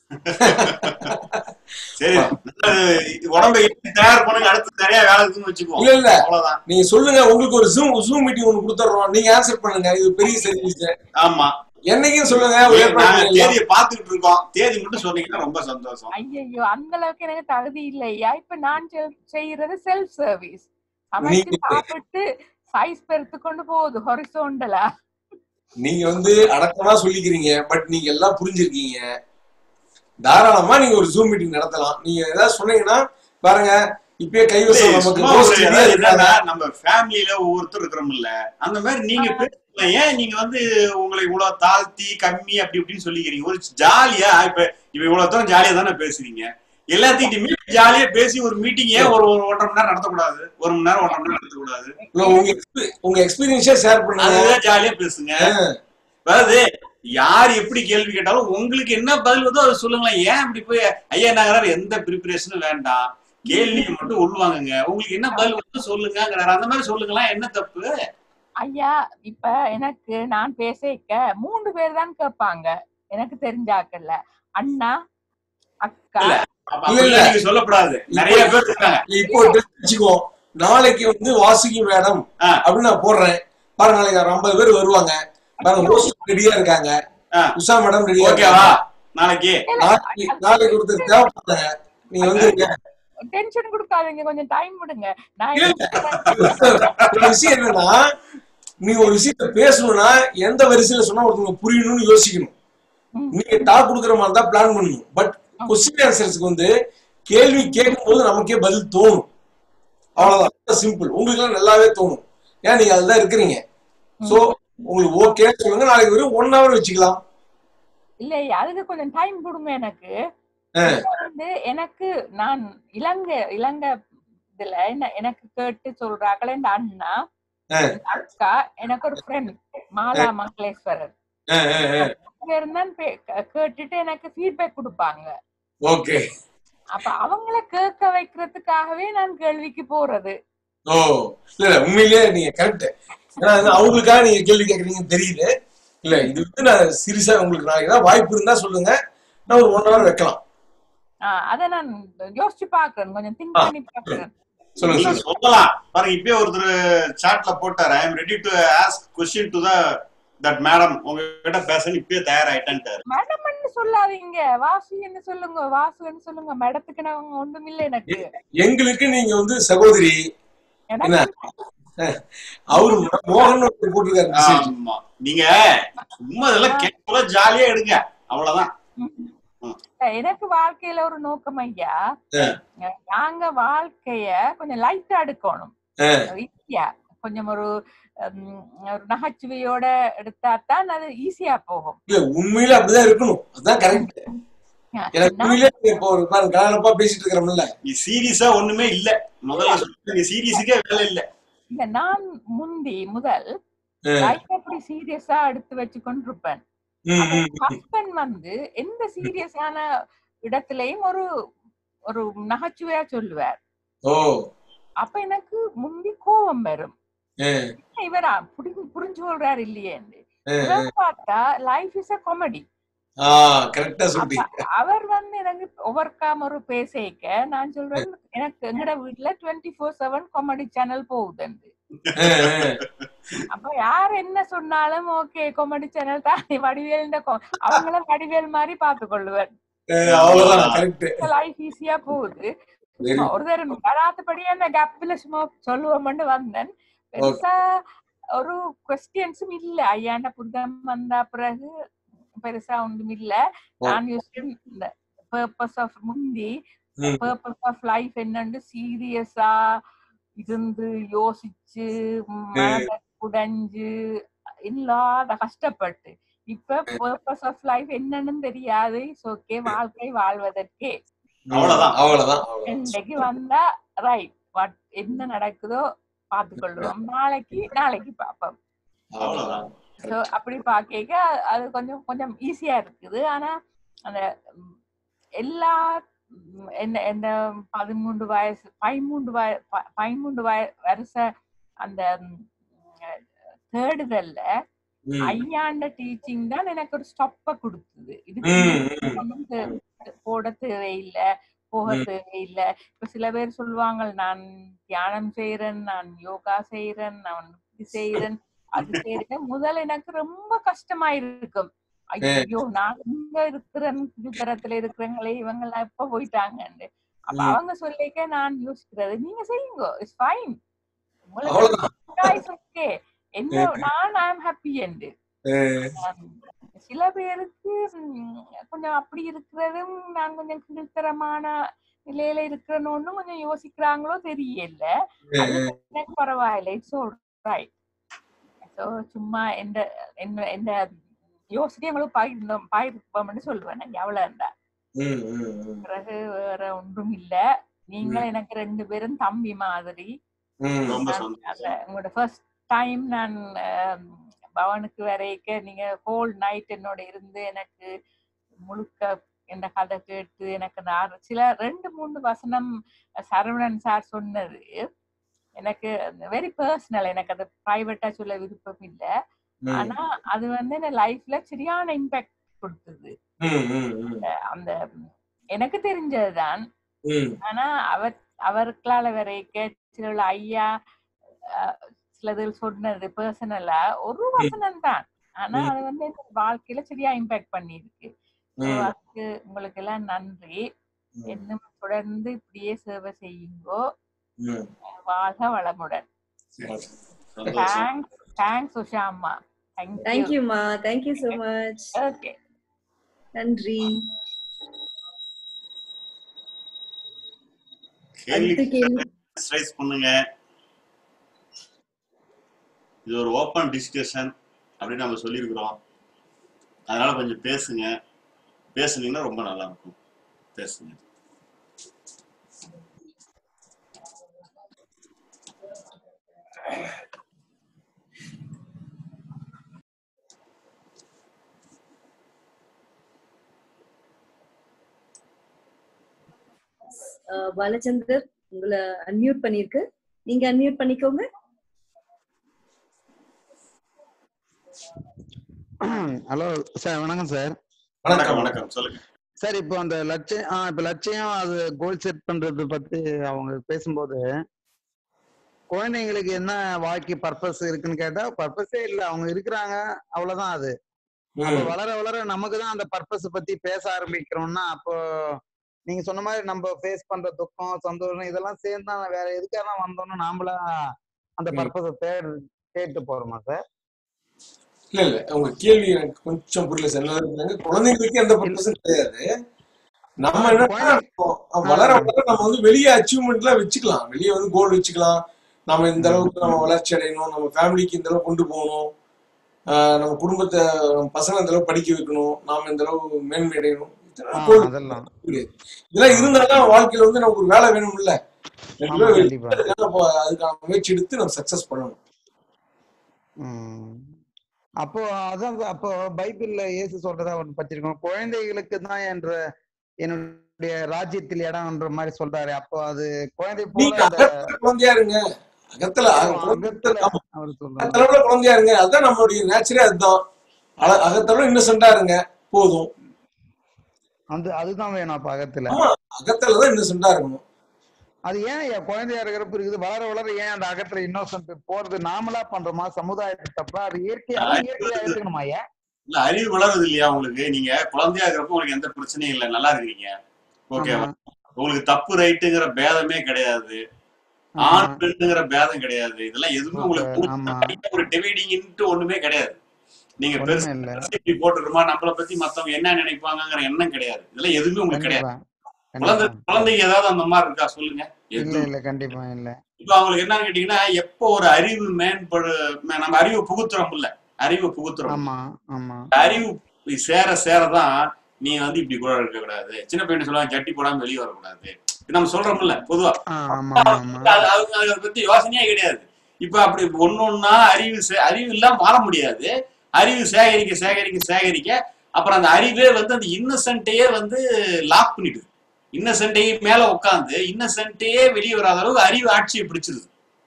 சரி நல்லது. உடம்பை எப்படி தயார் பண்ணுங்க அடுத்து நிறைய வேலை இருக்குன்னு வச்சுக்குவோம்
இல்ல இல்ல
அவ்வளவுதான்
நீங்க சொல்லுங்க உங்களுக்கு ஒரு ஜூம் ஜூம் மீட்டிங் ஒன்று கொடுத்துட்றோம் நீங்க ஆன்சர் பண்ணுங்க இது பெரிய சர்வீஸ்
ஆமா
என்னைக்கும் சொல்லுங்க ஒரு
ஏய்,
ஏற்பாடு
நாங்க
பண்ணிடலாம்.
தேதியை பாத்துக்கிட்டு இருக்கோம் தேதி மட்டும் சொன்னீங்கன்னா ரொம்ப சந்தோஷம்
ஐயோ அந்த அளவுக்கு எனக்கு தகுதி இல்லையா இப்ப நான் செல்- செய்யறது செல்ஃப் சர்வீஸ் சமைச்சு
நீங்க-
சாப்பிட்டு சைஸ் பெருத்து கொண்டு போகுது ஹொரிசோண்டலா
நீங்க வந்து அடக்கமா சொல்லிக்கிறீங்க பட் நீங்க எல்லாம் புரிஞ்சிருக்கீங்க தாராளமா நீங்க ஒரு ஜூம் மீட்டிங் நடத்தலாம் நீங்க ஏதாவது சொன்னீங்கன்னா பாருங்க இப்பயே கைவசம் நமக்கு
சும்மா
host
ஒரு
ready-ஆ
அதாவது
இருக்காங்க.
என்னன்னா, நம்ம ஃபேமிலியில ஒவ்வொருத்தர் இருக்கிறோம்ல அந்த மாதிரி நீங்க பேசலாம் ஏன் நீங்க வந்து உங்களை இவ்வளவு தாழ்த்தி கம்மி அப்படி இப்படின்னு சொல்லிக்கிறீங்க ஒரு ஜாலியா இப்ப இப்ப இவ்வளவு தூரம் ஜாலியா தானே பேசுறீங்க எல்லாத்தையும் ஜாலியா பேசி ஒரு மீட்டிங் ஏன் ஒரு ஒரு ஒன்றரை மணி நேரம் நடத்தக்கூடாது ஒரு மணி நேரம் ஒன்றரை மணி நேரம் நடத்தக்கூடாது
இல்ல, உங்க expe- உங்க எக்ஸ்பீரியன்ஸே ஷேர் பண்ணுங்க
அதுதான் ஜாலியா பேசுங்க அதாவது யார் எப்படி கேள்வி கேட்டாலும் உங்களுக்கு என்ன பதில் வந்தோ அதை சொல்லுங்களேன் ஏன் இப்படி போய் ஐயா நகரார் எந்த ப்ரிப்பரேஷனும் வேண்டாம் கேள்வியை மட்டும் உள்வாங்குங்க உங்களுக்கு என்ன பதில் வந்து சொல்லுங்கிறாரு அந்த மாதிரி சொல்லுங்களேன் என்ன தப்பு
ஐயா இப்ப எனக்கு நான் பேசிக்க மூன்று பேர் தான் கேட்பாங்க எனக்கு தெரிஞ்சாக்கல்ல அண்ணா அக்கா
இல்ல, அப்ப அப்படிலாம் நீங்க சொல்லக்கூடாது நிறைய பேர் இருக்காங்க
இப்போ test வச்சுக்குவோம் நாளைக்கு வந்து வாசுகி மேடம் அப்படின்னு நான் போடுறேன் பாருங்க நாளைக்கு ஒரு ஐம்பது பேர் வருவாங்க பாருங்க ஹோஸ்ட் ரெடியா இருக்காங்க உஷா மேடம் ரெடியா
ஓகேவா நாளைக்கு
நாளைக்கு நாளைக்கு ஒருத்தர் தேவைப்படுறாங்க நீங்க வந்து
டென்ஷன் கொடுக்காதீங்க கொஞ்சம் டைம் விடுங்க நான்
ஒரு விஷயம் என்னன்னா நீ ஒரு விஷயத்த பேசணும்னா எந்த வரிசையில சொன்னா ஒருத்தவங்க புரியணும்னு யோசிக்கணும் நீங்க டாக் கொடுக்குற மாதிரி தான் பிளான் பண்ணணும் பட் கொஸ்டின் ஆன்சர்ஸ்க்கு வந்து கேள்வி கேட்கும் போது நமக்கே பதில் தோணும் அவ்வளவுதான் சிம்பிள் உங்களுக்கு எல்லாம் நல்லாவே தோணும் ஏன் நீங்க அதுதான் இருக்கிறீங்க சோ உங்களுக்கு ஓகே சொல்லுங்க நாளைக்கு வெறும் ஒன் ஹவர் வச்சுக்கலாம்
இல்ல அதுக்கு கொஞ்சம் டைம் கொடுங்க எனக்கு
ஆ.
இப்ப வந்து எனக்கு நான் இலங்கை இலங்கை இதுல என்ன எனக்கு கேட்டு சொல்றாங்களே இந்த அண்ணா
ஆ.
அக்கா எனக்கு ஒரு ஃப்ரெண்ட் மாலா மங்களேஸ்வரர்
ஆ, ஆ, ஆ.
அங்க இருந்தான் பே- கே- கேட்டுட்டு எனக்கு ஃபீட்பேக் கொடுப்பாங்க
ஓகே
அப்ப அவங்கள கேட்க வைக்கிறதுக்காகவே நான் கேள்விக்கு போறது
ஓ இல்ல இல்ல உண்மையிலேயே நீங்க கரெக்ட் ஏன்னா அது அவங்களுக்காக நீங்க கேள்வி கேக்குறீங்கன்னு தெரியுது இல்ல இது வந்து நான் சீரியஸா உங்களுக்கு நான் ஏதாவது வாய்ப்பு இருந்தா சொல்லுங்க நான் ஒரு ஒன் ஹவர் வைக்கலாம்
ஆஹ் அத நான் யோசிச்சு பாக்குறேன் கொஞ்சம் திங்க்
ஆ,
பண்ணி பாக்குறேன்
சொல்லுங்க
நீங்க
சொல்லுங்க
சொல்லலாம் பாருங்க இப்பயே ஒருத்தர் சாட்ல போட்டாரு I am ready to ask question to the that madam உங்ககிட்ட பேச இப்பயே தயாராயிட்டேன்ட்டாரு
மேடம்னு சொல்லாதீங்க வாசு என்ன சொல்லுங்க வாசுன்னு சொல்லுங்க மேடத்துக்கு நான் ஒண்ணும் இல்ல எனக்கு
எங்களுக்கு நீங்க வந்து சகோதரி என்ன
எனக்கு
அவரு மோகன் ஒருத்தர் போட்டிருக்காரு மெசேஜ்
ஆமா நீங்க சும்மா இதெல்லாம் கேட்கல ஜாலியா எடுங்க அவ்வளவுதான்
எனக்கு வாழ்க்கையில ஒரு நோக்கம் ஐயா
ஆ.
நாங்க வாழ்க்கைய கொஞ்சம் லைட்டா எடுக்கணும்
ஆ.
ஈஸியா கொஞ்சம் ஒரு ஹம், ஒரு நகைச்சுவையோட எடுத்தா தான் அது ஈஸியா போகும்
இல்ல உண்மையில அப்படிதான் இருக்கணும் அதுதான் கரெக்ட் எனக்கு
நான்
உண்மையிலே இப்போ ஒரு பாருங்க கலகலப்பா பேசிட்டு இருக்கிறோம்ல
நீ சீரியஸா ஒண்ணுமே இல்ல முதல்ல சொல்லுங்க நீ சீரியஸுக்கே வேலை இல்ல
இல்ல நான் முந்தி முதல்
ஆ.
லைஃப் அப்படி சீரியஸா எடுத்து வச்சு கொண்டிருப்பேன்
ம்,
அப்ப
ம், ம்.
ஹஸ்பண்ட் வந்து எந்த சீரியஸான இடத்துலயும் ஒரு ஒரு நகைச்சுவையா சொல்லுவார்
ஓ
அப்ப எனக்கு முந்தி கோபம் வரும்
ஆ,
இவரா புரிஞ்சு புரிஞ்சு கொள்றாரு இல்லையேன்னு
ஆ, ஆ.
இவர் பார்த்தா லைஃப் இஸ் அ காமெடி
ஆ கரெக்டா சொல்றீங்க
அவர் வந்து எனக்கு ஓவர்காம் ஒரு பேசிக்க நான் சொல்றேன் எனக்கு எங்கட வீட்டுல twenty four seven comedy channel போகுதுன்னு
ஆ, ஆ.
அப்ப யார் என்ன சொன்னாலும் ஓகே காமெடி சேனல் தான் வடிவேல் அவங்கள வடிவேல் மாதிரி பார்த்து கொள்ளுவேன்
ஆ, அவ்வளவுதான் கரெக்ட்
லைஃப் ஈஸியா போகுது
வெரி
சும்மா ஒரு தரம் வராதபடியே அந்த கேப்ல சும்மா சொல்லுவோம்னு வந்தேன் பெருசா ஒரு கொஸ்டின்ஸும் இல்ல ஐயாண்ட புத்தகம் வந்த பிறகு பெருசா ஒன்றும் இல்ல நான் யோசிச்சு இந்த பர்பஸ் ஆஃப் முந்தி
ம்.
பர்பஸ் ஆஃப் லைஃப் என்னன்னு சீரியஸா இருந்து யோசிச்சு மனதை குடைஞ்சு இல்லாத கஷ்டப்பட்டு இப்ப பர்பஸ் ஆஃப் லைஃப் என்னன்னு தெரியாது ஓகே வாழ்க்கை வாழ்வதற்கே
அவ்வளவுதான்.
அவ்வளவுதான் அவ்வளவுதான்
இன்னைக்கு வந்தா ரைட் வாட் என்ன நடக்குதோ பார்த்துக்கொள்வோம் நாளைக்கு நாளைக்கு பார்ப்போம்
அவ்வளவுதான்
ஸோ அப்படி பார்க்க அது கொஞ்சம் கொஞ்சம் ஈஸியா இருக்குது ஆனா அந்த ம், எல்லா ம், என்ன என்ன பதிமூன்று வயசு பதிமூன்று வய ப- பதிமூன்று வய வருஷ அந்த ம், தேடுதல்ல
ம்.
ஐயாண்ட டீச்சிங் தான் எனக்கு ஒரு ஸ்டொப்ப கொடுத்தது இதுக்கு
ம்,
மேல
ம்.
ஒண்ணும் தே- போட தேவையில்லை போக
ம்.
தேவையில்லை இப்ப சில பேர் சொல்லுவாங்க நான் தியானம் செய்யறேன் நான் யோகா செய்யறேன் நான் இப்படி செய்யறேன் அது செய்யறேன் முதல்ல எனக்கு ரொம்ப கஷ்டமா இருக்கும் ஐயோ நான் இங்க இருக்கிறேன் தரத்துல இருக்கிறவங்களே இவங்க எல்லாம் எப்ப போயிட்டாங்கன்னு அப்ப
ம்.
அவங்க சொல்லிக்க நான் யோசிக்கிறது நீங்க செய்யுங்க இட்ஸ் ஃபைன்
அவ்வளவுதான்
உங்களுக்கு ஓகே என்ன
ம்.
நான் ஐ எம் ஹாப்பி என்று
ஆ,
ஆம். சில பேருக்கு ம், கொஞ்சம் அப்படி இருக்கிறதும் நான் கொஞ்சம் கீழ்த்தரமான நிலையில இருக்கிறனோன்னு கொஞ்சம் யோசிக்கிறாங்களோ தெரியல
ஆ,
அது
ஆ.
எனக்கு பரவாயில்ல இட்ஸ் ஆல் ரைட் ஸோ சும்மா எந்த என்ன எந்த யோசனை உங்களுக்கு பகிர்ந்தோம் பகிர்ப்போம்னு சொல்லுவேன் நான் எவ்வளவு இருந்தா
ம், ம், ம்.
பிறகு வேற ஒன்றும் இல்ல நீங்கள் எனக்கு ரெண்டு பேரும் தம்பி மாதிரி
ம்.
ரொம்ப
நான்
சந்தோஷம்
அந்த உங்களோட ஃபர்ஸ்ட் டைம் நான் ஆம், பவனுக்கு வரைக்க நீங்க ஹோல் நைட் என்னோட இருந்து எனக்கு முழுக்க இந்த கதை கேட்டு எனக்கு அந்த ஆறு- சில ரெண்டு மூணு வசனம் சரவணன் சார் சொன்னது எனக்கு வெரி பர்சனல் எனக்கு அது பிரைவேட்டா சொல்ல விருப்பம் இல்ல
ம்.
ஆனா அது வந்து என் லைஃப்ல சரியான இம்பாக்ட் கொடுத்தது
ம், ம், ம்.
அந்த எனக்கு தெரிஞ்சதுதான்
ம்.
ஆனா அவர் அவருக்களால வரைக்க சில ஐயா அஹ், சிலது சொன்னது பர்சனலா ஒரு வசனம் தான் ஆனா
ம்.
அது வந்து என் வாழ்க்கையில சரியா இம்பாக்ட் பண்ணிருக்கு So,
ம்.
அதுக்கு உங்களுக்கு எல்லாம் நன்றி
ம்.
இன்னும் தொடர்ந்து இப்படியே சேவை செய்யுங்கோ
ம்.
வாழ்க வளமுடன்
சந்தோஷம்
தேங்க்ஸ் தேங்க்ஸ் உஷாம்மா தேங்க்யூ
தேங்க்யூமா தேங்க்யூ so மச்
ஓகே
நன்றி
கேள்வி
அடுத்த கேள்வி
ரைஸ் பண்ணுங்க இது ஒரு ஓப்பன் டிஸ்கஷன் அப்படின்னு நம்ம சொல்லியிருக்கிறோம் அதனால கொஞ்சம் பேசுங்க பேசுனீங்கன்னா ரொம்ப நல்லா இருக்கும் பேசுங்க
அஹ், பாலச்சந்தர் உங்களை அன்மியூட் பண்ணிருக்கு நீங்க அன்மியூட் பண்ணிக்கோங்க
ஹலோ சார் வணக்கம் சார்
வணக்கம் வணக்கம் சொல்லுங்க
சார் இப்போ அந்த லட்சியம் ஆ இப்போ லட்சியம் அது கோல் செட் பண்றது பத்தி அவங்க பேசும்போது குழந்தைங்களுக்கு என்ன வாழ்க்கை பர்பஸ் இருக்குன்னு கேட்டா பர்பஸே இல்ல அவங்க இருக்கிறாங்க அவ்வளவுதான் அது அப்ப
ம்.
வளர வளர நமக்கு தான் அந்த பர்பஸ் பத்தி பேச ஆரம்பிக்கிறோம்னா அப்போ நீங்க சொன்ன மாதிரி நம்ம ஃபேஸ் பண்ற துக்கம் சந்தோஷம் இதெல்லாம் சேர்ந்து தான் வேற எதுக்காக வந்தோம்னு நாமளா அந்த
ம்.
பர்பஸை தேடு கேட்டு போறோமா சார்
இல்ல இல்ல உங்க கேள்வி எனக்கு கொஞ்சம் புரியல சார் நல்லா இருந்தாங்க குழந்தைங்களுக்கு எந்த பர்பஸும் கிடையாது நம்ம
ஆ,
என்ன
குழந்தை
வளர
ஆ.
வளர நம்ம வந்து வெளியே அச்சீவ்மெண்ட்லாம் வச்சுக்கலாம் வெளியே வந்து கோல் வச்சுக்கலாம் நம்ம இந்த அளவுக்கு நம்ம வளர்ச்சி அடையணும் நம்ம ஃபேமிலிக்கு இந்த அளவுக்கு கொண்டு போகணும் ஆஹ் நம்ம குடும்பத்தை நம்ம பசங்க இந்த அளவுக்கு படிக்க வைக்கணும் நாம இந்த அளவு மேன்மை அடையணும்
ஆ,
இதெல்லாம் goal
அதெல்லாம்
கிடையாது. இதெல்லாம் இருந்தாதான் வாழ்க்கையில வந்து நமக்கு ஒரு வேலை வேணும்ல
ஆமா
ரெண்டுமே
கண்டிப்பா
அதுக்கான ப- அதுக்கான முயற்சி எடுத்து நம்ம சக்சஸ் பண்ணணும்
ம். அப்போ அதான் அப்போ பைபிள்ல இயேசு சொல்றதா ஒன்று படிச்சிருக்கோம் குழந்தைகளுக்கு தான் என்ற என்னுடைய ராஜ்யத்தில் இடம்ன்ற மாதிரி சொல்றாரு அப்போ அது குழந்தை போல
நீங்க
அந்த
அகத்துல குழந்தையா இருங்க அகத்துல
ஓ,
அக- குழந்தை-
அகத்துல
ஆமா.
அவர் சொல்றாரு
அகத்தளவுல குழந்தையா இருங்க அதுதான் நம்மளுடைய நேச்சரே அதுதான் அல- அகத்தளவு இன்னசென்டா இருங்க போதும்
அந்த அதுதான் வேணும் அப்ப அகத்துல
ஆமா அகத்துல தான் இன்னசென்டா இருக்கணும்
அது ஏன் என் குழந்தையா இருக்கிறப்ப இருக்குது வளர வளர ஏன் அந்த அகத்துல இன்னோசன்ட் போறது நாமளா பண்றோமா சமுதாயத்துக்கு தப்பா அது இயற்கை அது இயற்கையா எடுத்துக்கணுமா ஏன்
இல்ல அறிவு வளருது இல்லையா உங்களுக்கு நீங்க குழந்தையா இருக்கிறப்ப உங்களுக்கு எந்த பிரச்சனையும் இல்லை நல்லா இருக்கீங்க ஓகேவா
ஆமா
உங்களுக்கு தப்பு ரைட்டுங்கிற பேதமே கிடையாது
ஆமா
ஆண் பெண்ணுங்கிற பேதம் கிடையாது இதெல்லாம் எதுவுமே உங்களுக்கு
சூப்பர் ஆமா
தனியா ஒரு டிவைடிங் ஒண்ணுமே கிடையாது நீங்க பெருசு
ஒண்ணுமே இல்ல
இப்படி போட்டுருமா நம்மளை பத்தி மத்தவங்க என்ன நினைப்பாங்கங்கிற எண்ணம் கிடையாது இதெல்லாம் எதுவுமே உங்களுக்கு கிடையாது
கண்டிப்பா
குழந்தை
கண்டிப்பா
குழந்தைக்கு ஏதாவது அந்த மாதிரி இருக்கா சொல்லுங்க
இல்ல
எதுவும்
இல்ல கண்டிப்பா இல்ல
இப்ப அவங்களுக்கு என்னன்னு கேட்டீங்கன்னா எப்போ ஒரு அறிவு மேம்படு மே- நம்ம அறிவு புகுத்துறோம் இல்ல அறிவு புகுத்துறோம்
ஆமா ஆமா
இந்த அறிவு சேர சேரதான் நீ வந்து இப்படி கூட இருக்க கூடாது சின்ன பையன் சொல்லுவாங்க ஜட்டி போடாம வெளியே வரக்கூடாது இது நம்ம சொல்றோம்ல பொதுவா
ஆ, ஆமா ஆமா ஆமா
அது- அவங்க அதை பத்தி யோசனையே கிடையாது இப்ப அப்படி ஒன்னொன்னா அறிவு சே- அறிவு இல்லாம மாற முடியாது அறிவு சேகரிக்க சேகரிக்க சேகரிக்க அப்புறம் அந்த அறிவே வந்து அந்த இன்னசென்ட்டையே வந்து லாக் பண்ணிடுது இன்னசென்ட்டையே மேல உட்காந்து இன்னசென்ட்டையே வெளியே வராத அளவுக்கு அறிவு ஆட்சியை பிடிச்சிருது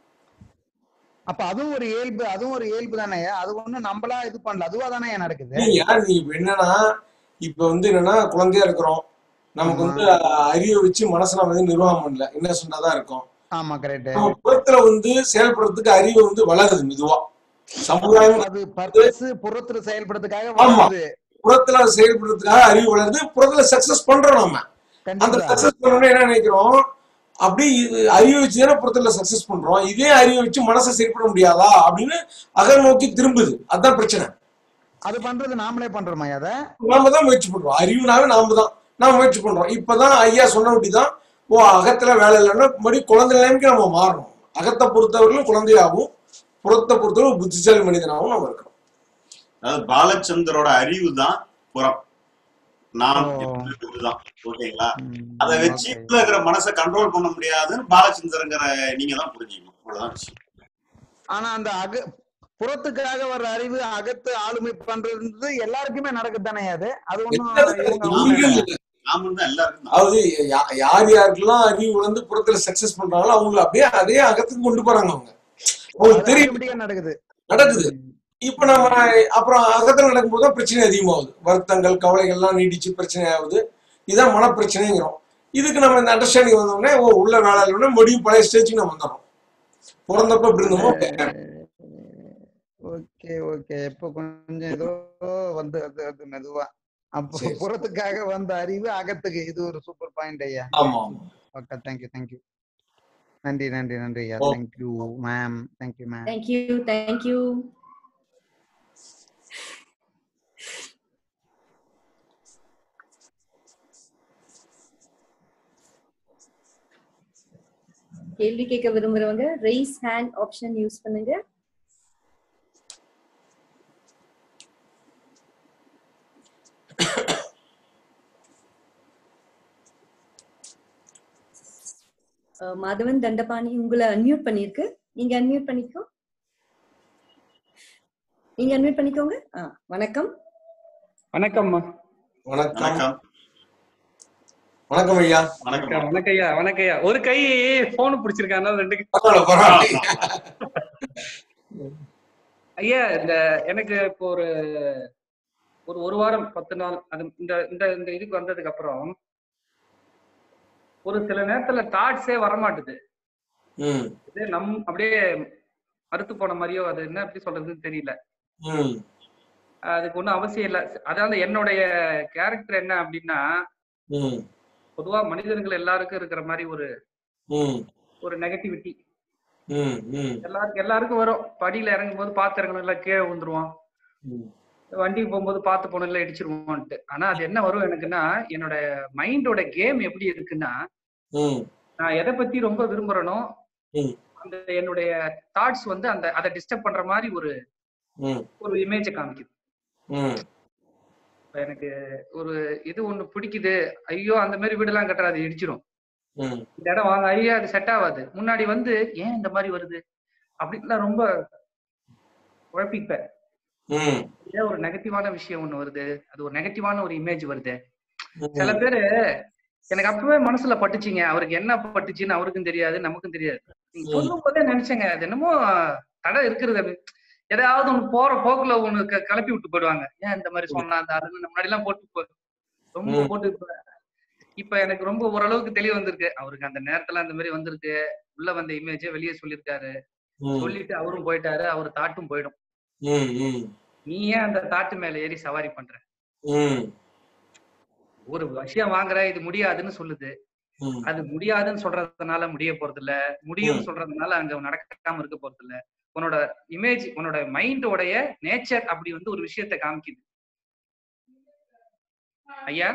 அப்ப அதுவும் ஒரு இயல்பு அதுவும் ஒரு இயல்பு தானே அது ஒண்ணும் நம்மளா இது பண்ணல அதுவா தானே நடக்குது
நீங்க நீங்க இப்ப என்னன்னா இப்ப வந்து என்னன்னா குழந்தையா இருக்கிறோம் நமக்கு
ஆமா
வந்து அஹ், அறிவை வச்சு மனசை நம்ம வந்து நிர்வாகம் பண்ணல இன்னசென்டா தான் இருக்கும்
ஆமா கரெக்ட்
நம்ம புறத்துல வந்து செயல்படுறதுக்கு அறிவு வந்து வளருது மெதுவா சமுதாயம்
அது பர்பஸ் புறத்துல செயல்படுறதுக்காக
ஆமா
வளருது
புறத்துல செயல்படுறதுக்காக அறிவு வளருது புறத்துல சக்சஸ் பண்றோம் நம்ம அந்த
கண்டிப்பா
சக்சஸ் பண்ணணும்னு என்ன நினைக்கிறோம் அப்படி இது அறிவை வச்சு தானே புறத்துல சக்சஸ் பண்றோம் இதே அறிவை வச்சு மனசை செயல்பட முடியாதா அப்படின்னு அக நோக்கி திரும்புது அதான் பிரச்சனை
அது பண்றது நாமளே பண்றோமா அத
நாம தான் முயற்சி பண்றோம் அறிவுனாவே நாம தான் நாம முயற்சி பண்றோம் இப்பதான் ஐயா சொன்னபடி தான் ஓ அகத்துல வேலை இல்லைன்னா மறுபடியும் குழந்தை நிலைமைக்கு நம்ம மாறணும் அகத்தை பொறுத்தவரையிலும் குழந்தையாகவும் புறத்தை பொறுத்தவரை புத்திசாலி மனிதனாகவும் நம்ம இருக்கிறோம்
அதாவது பாலச்சந்தரோட அறிவு தான் புறம் நான்
ஓ.
என்பது இதுதான் ஓகேங்களா
ம்,
அதை வச்சு
okay.
உள்ள இருக்கிற மனசை கண்ட்ரோல் பண்ண முடியாதுன்னு பாலச்சந்தருங்கிற நீங்க தான் புரிஞ்சுக்கணும் அவ்வளவுதான் விஷயம்
ஆனா அந்த அக புறத்துக்காக வர்ற அறிவு அகத்து ஆளுமை பண்றது எல்லாருக்குமே நடக்குது தானே அது அது ஒண்ணும்
எல்லாத்துக்கும்
இவங்க
நீங்க
ஒண்ணும்
இல்ல.
நாமும் தான் எல்லாருக்கும் தான்.
அதாவது யா- யார் யாருக்கெல்லாம் அறிவு வந்து புறத்துல சக்சஸ் பண்றாங்களோ அவங்கள அப்படியே அதே அகத்துக்கு கொண்டு போறாங்க அவங்க அவங்களுக்கு தெரியும்
ஆட்டோமேட்டிக்கா நடக்குது
நடக்குது
ம்.
இப்ப நம்ம அப்புறம் அகத்துல நடக்கும்போது தான் பிரச்சனை அதிகமாகுது வருத்தங்கள் கவலைகள்லாம் நீடிச்சு பிரச்சனை ஆகுது இதான் மனப்பிரச்சனைங்கிறோம் இதுக்கு நம்ம இந்த அண்டர்ஸ்டாண்டிங் வந்தோடனே ஓ உள்ள வேலை இல்லைன்னா மறுபடியும் பழைய ஸ்டேஜுக்கு நம்ம வந்துடுறோம் பிறந்தப்ப இப்படி இருந்தோமோ
ஓகே ஓகே இப்போ கொஞ்சம் ஏதோ வந்து அது அது மெதுவா அப்போ
சரி.
புறத்துக்காக வந்த அறிவு அகத்துக்கு இது ஒரு சூப்பர் பாயிண்ட் ஐயா
ஆமா ஆமா
ஓகே தேங்க்யூ தேங்க்யூ நன்றி நன்றி நன்றி ஐயா
ஓ.
Thank you ma'am thank you ma'am
thank you thank you கேள்வி கேட்க விரும்புறவங்க ரைஸ் ஹேண்ட் ஆப்ஷன் யூஸ் பண்ணுங்க அஹ் மாதவன் தண்டபாணி உங்களை அன்மியூட் பண்ணிருக்கு நீங்க அன்மியூட் பண்ணிக்கோ நீங்க அன்மியூட் பண்ணிக்கோங்க ஆ, வணக்கம்
வணக்கம்மா
வணக்கம்
வணக்கம்
வணக்கம் ஐயா
வணக்கம்
வணக்கம் ஐயா வணக்கம் ஐயா ஒரு கை போன் பிடிச்சிருக்காங்க ரெண்டு கை-
பரவாயில்ல பரவாயில்ல
ஐயா இந்த எனக்கு இப்போ ஒரு ஒரு ஒரு வாரம் பத்து நாள் அது இந்த இந்த இந்த இதுக்கு வந்ததுக்கு அப்புறம் ஒரு சில நேரத்துல தாட்ஸே வரமாட்டுது
ம்
இது நம் அப்படியே அறுத்து போன மாதிரியோ அது என்ன எப்படி சொல்றதுன்னு தெரியல
ம்
அதுக்கு ஒன்றும் அவசியம் இல்லை அதாவது என்னுடைய கேரக்டர் என்ன அப்படின்னா
ம்
பொதுவா மனிதர்கள் எல்லாருக்கும் இருக்கிற மாதிரி ஒரு
ம்
ஒரு நெகட்டிவிட்டி
ம் ம்
எல்லாருக்கும் எல்லாருக்கும் வரும் படியில இறங்கும் போது பார்த்து இறங்கணும் இல்லை கீழே விழுந்துருவான்
ம்
வண்டிக்கு போகும்போது பார்த்து போனோம் இல்லை இடிச்சிருவோன்ட்டு ஆனா அது என்ன வரும் எனக்குன்னா என்னோட மைண்டோட கேம் எப்படி இருக்குன்னா
ம்
நான் எதை பத்தி ரொம்ப விரும்புறேனோ
ம்
அந்த என்னுடைய தாட்ஸ் வந்து அந்த அதை டிஸ்டர்ப் பண்ற மாதிரி ஒரு
ம்
ஒரு இமேஜை காமிக்குது
ம்
இப்ப எனக்கு ஒரு இது ஒண்ணு பிடிக்குது ஐயோ அந்த மாதிரி வீடெல்லாம் கட்டுறாது இடிச்சிரும்
ம்
இந்த இடம் வாங்க ஐயோ அது செட் ஆகாது முன்னாடி வந்து ஏன் இந்த மாதிரி வருது அப்படின்லாம் ரொம்ப குழப்பிப்பேன்
ம்
ஏன் ஒரு நெகட்டிவான விஷயம் ஒண்ணு வருது அது ஒரு நெகட்டிவான ஒரு இமேஜ் வருது சில பேரு எனக்கு அப்பவே மனசுல பட்டுச்சுங்க அவருக்கு என்ன பட்டுச்சுன்னு அவருக்கும் தெரியாது நமக்கும் தெரியாது நீங்க சொல்லும் போதே நினைச்சேங்க அது என்னமோ தடை இருக்கிறது அப்படி. ஏதாவது ஒண்ணு போற போக்குல ஒண்ணு க- கிளப்பி விட்டு போயிடுவாங்க ஏன் இந்த மாதிரி சொன்னா அந்த அது முன்னாடி எல்லாம் போட்டு போ- ரொம்ப
ம்.
போட்டு இப்ப- இப்ப எனக்கு ரொம்ப ஓரளவுக்கு தெளிவு வந்திருக்கு அவருக்கு அந்த நேரத்துல அந்த மாதிரி வந்திருக்கு உள்ள வந்த இமேஜே வெளியே சொல்லியிருக்காரு
ம்.
சொல்லிட்டு அவரும் போயிட்டாரு அவர் தாட்டும் போயிடும்
ம் ம்
நீ ஏன் அந்த தாட்டு மேல ஏறி சவாரி பண்ற
ம்
ஒரு விஷயம் வாங்குற இது முடியாதுன்னு சொல்லுது
ம்
அது முடியாதுன்னு சொல்றதுனால முடிய போறது இல்ல முடியும்னு
ம்.
சொல்றதுனால அங்க நடக்காம இருக்க போறது இல்ல உன்னோட இமேஜ் உன்னோட மைண்டோடைய நேச்சர் அப்படி வந்து ஒரு விஷயத்தை காமிக்குது ஐயா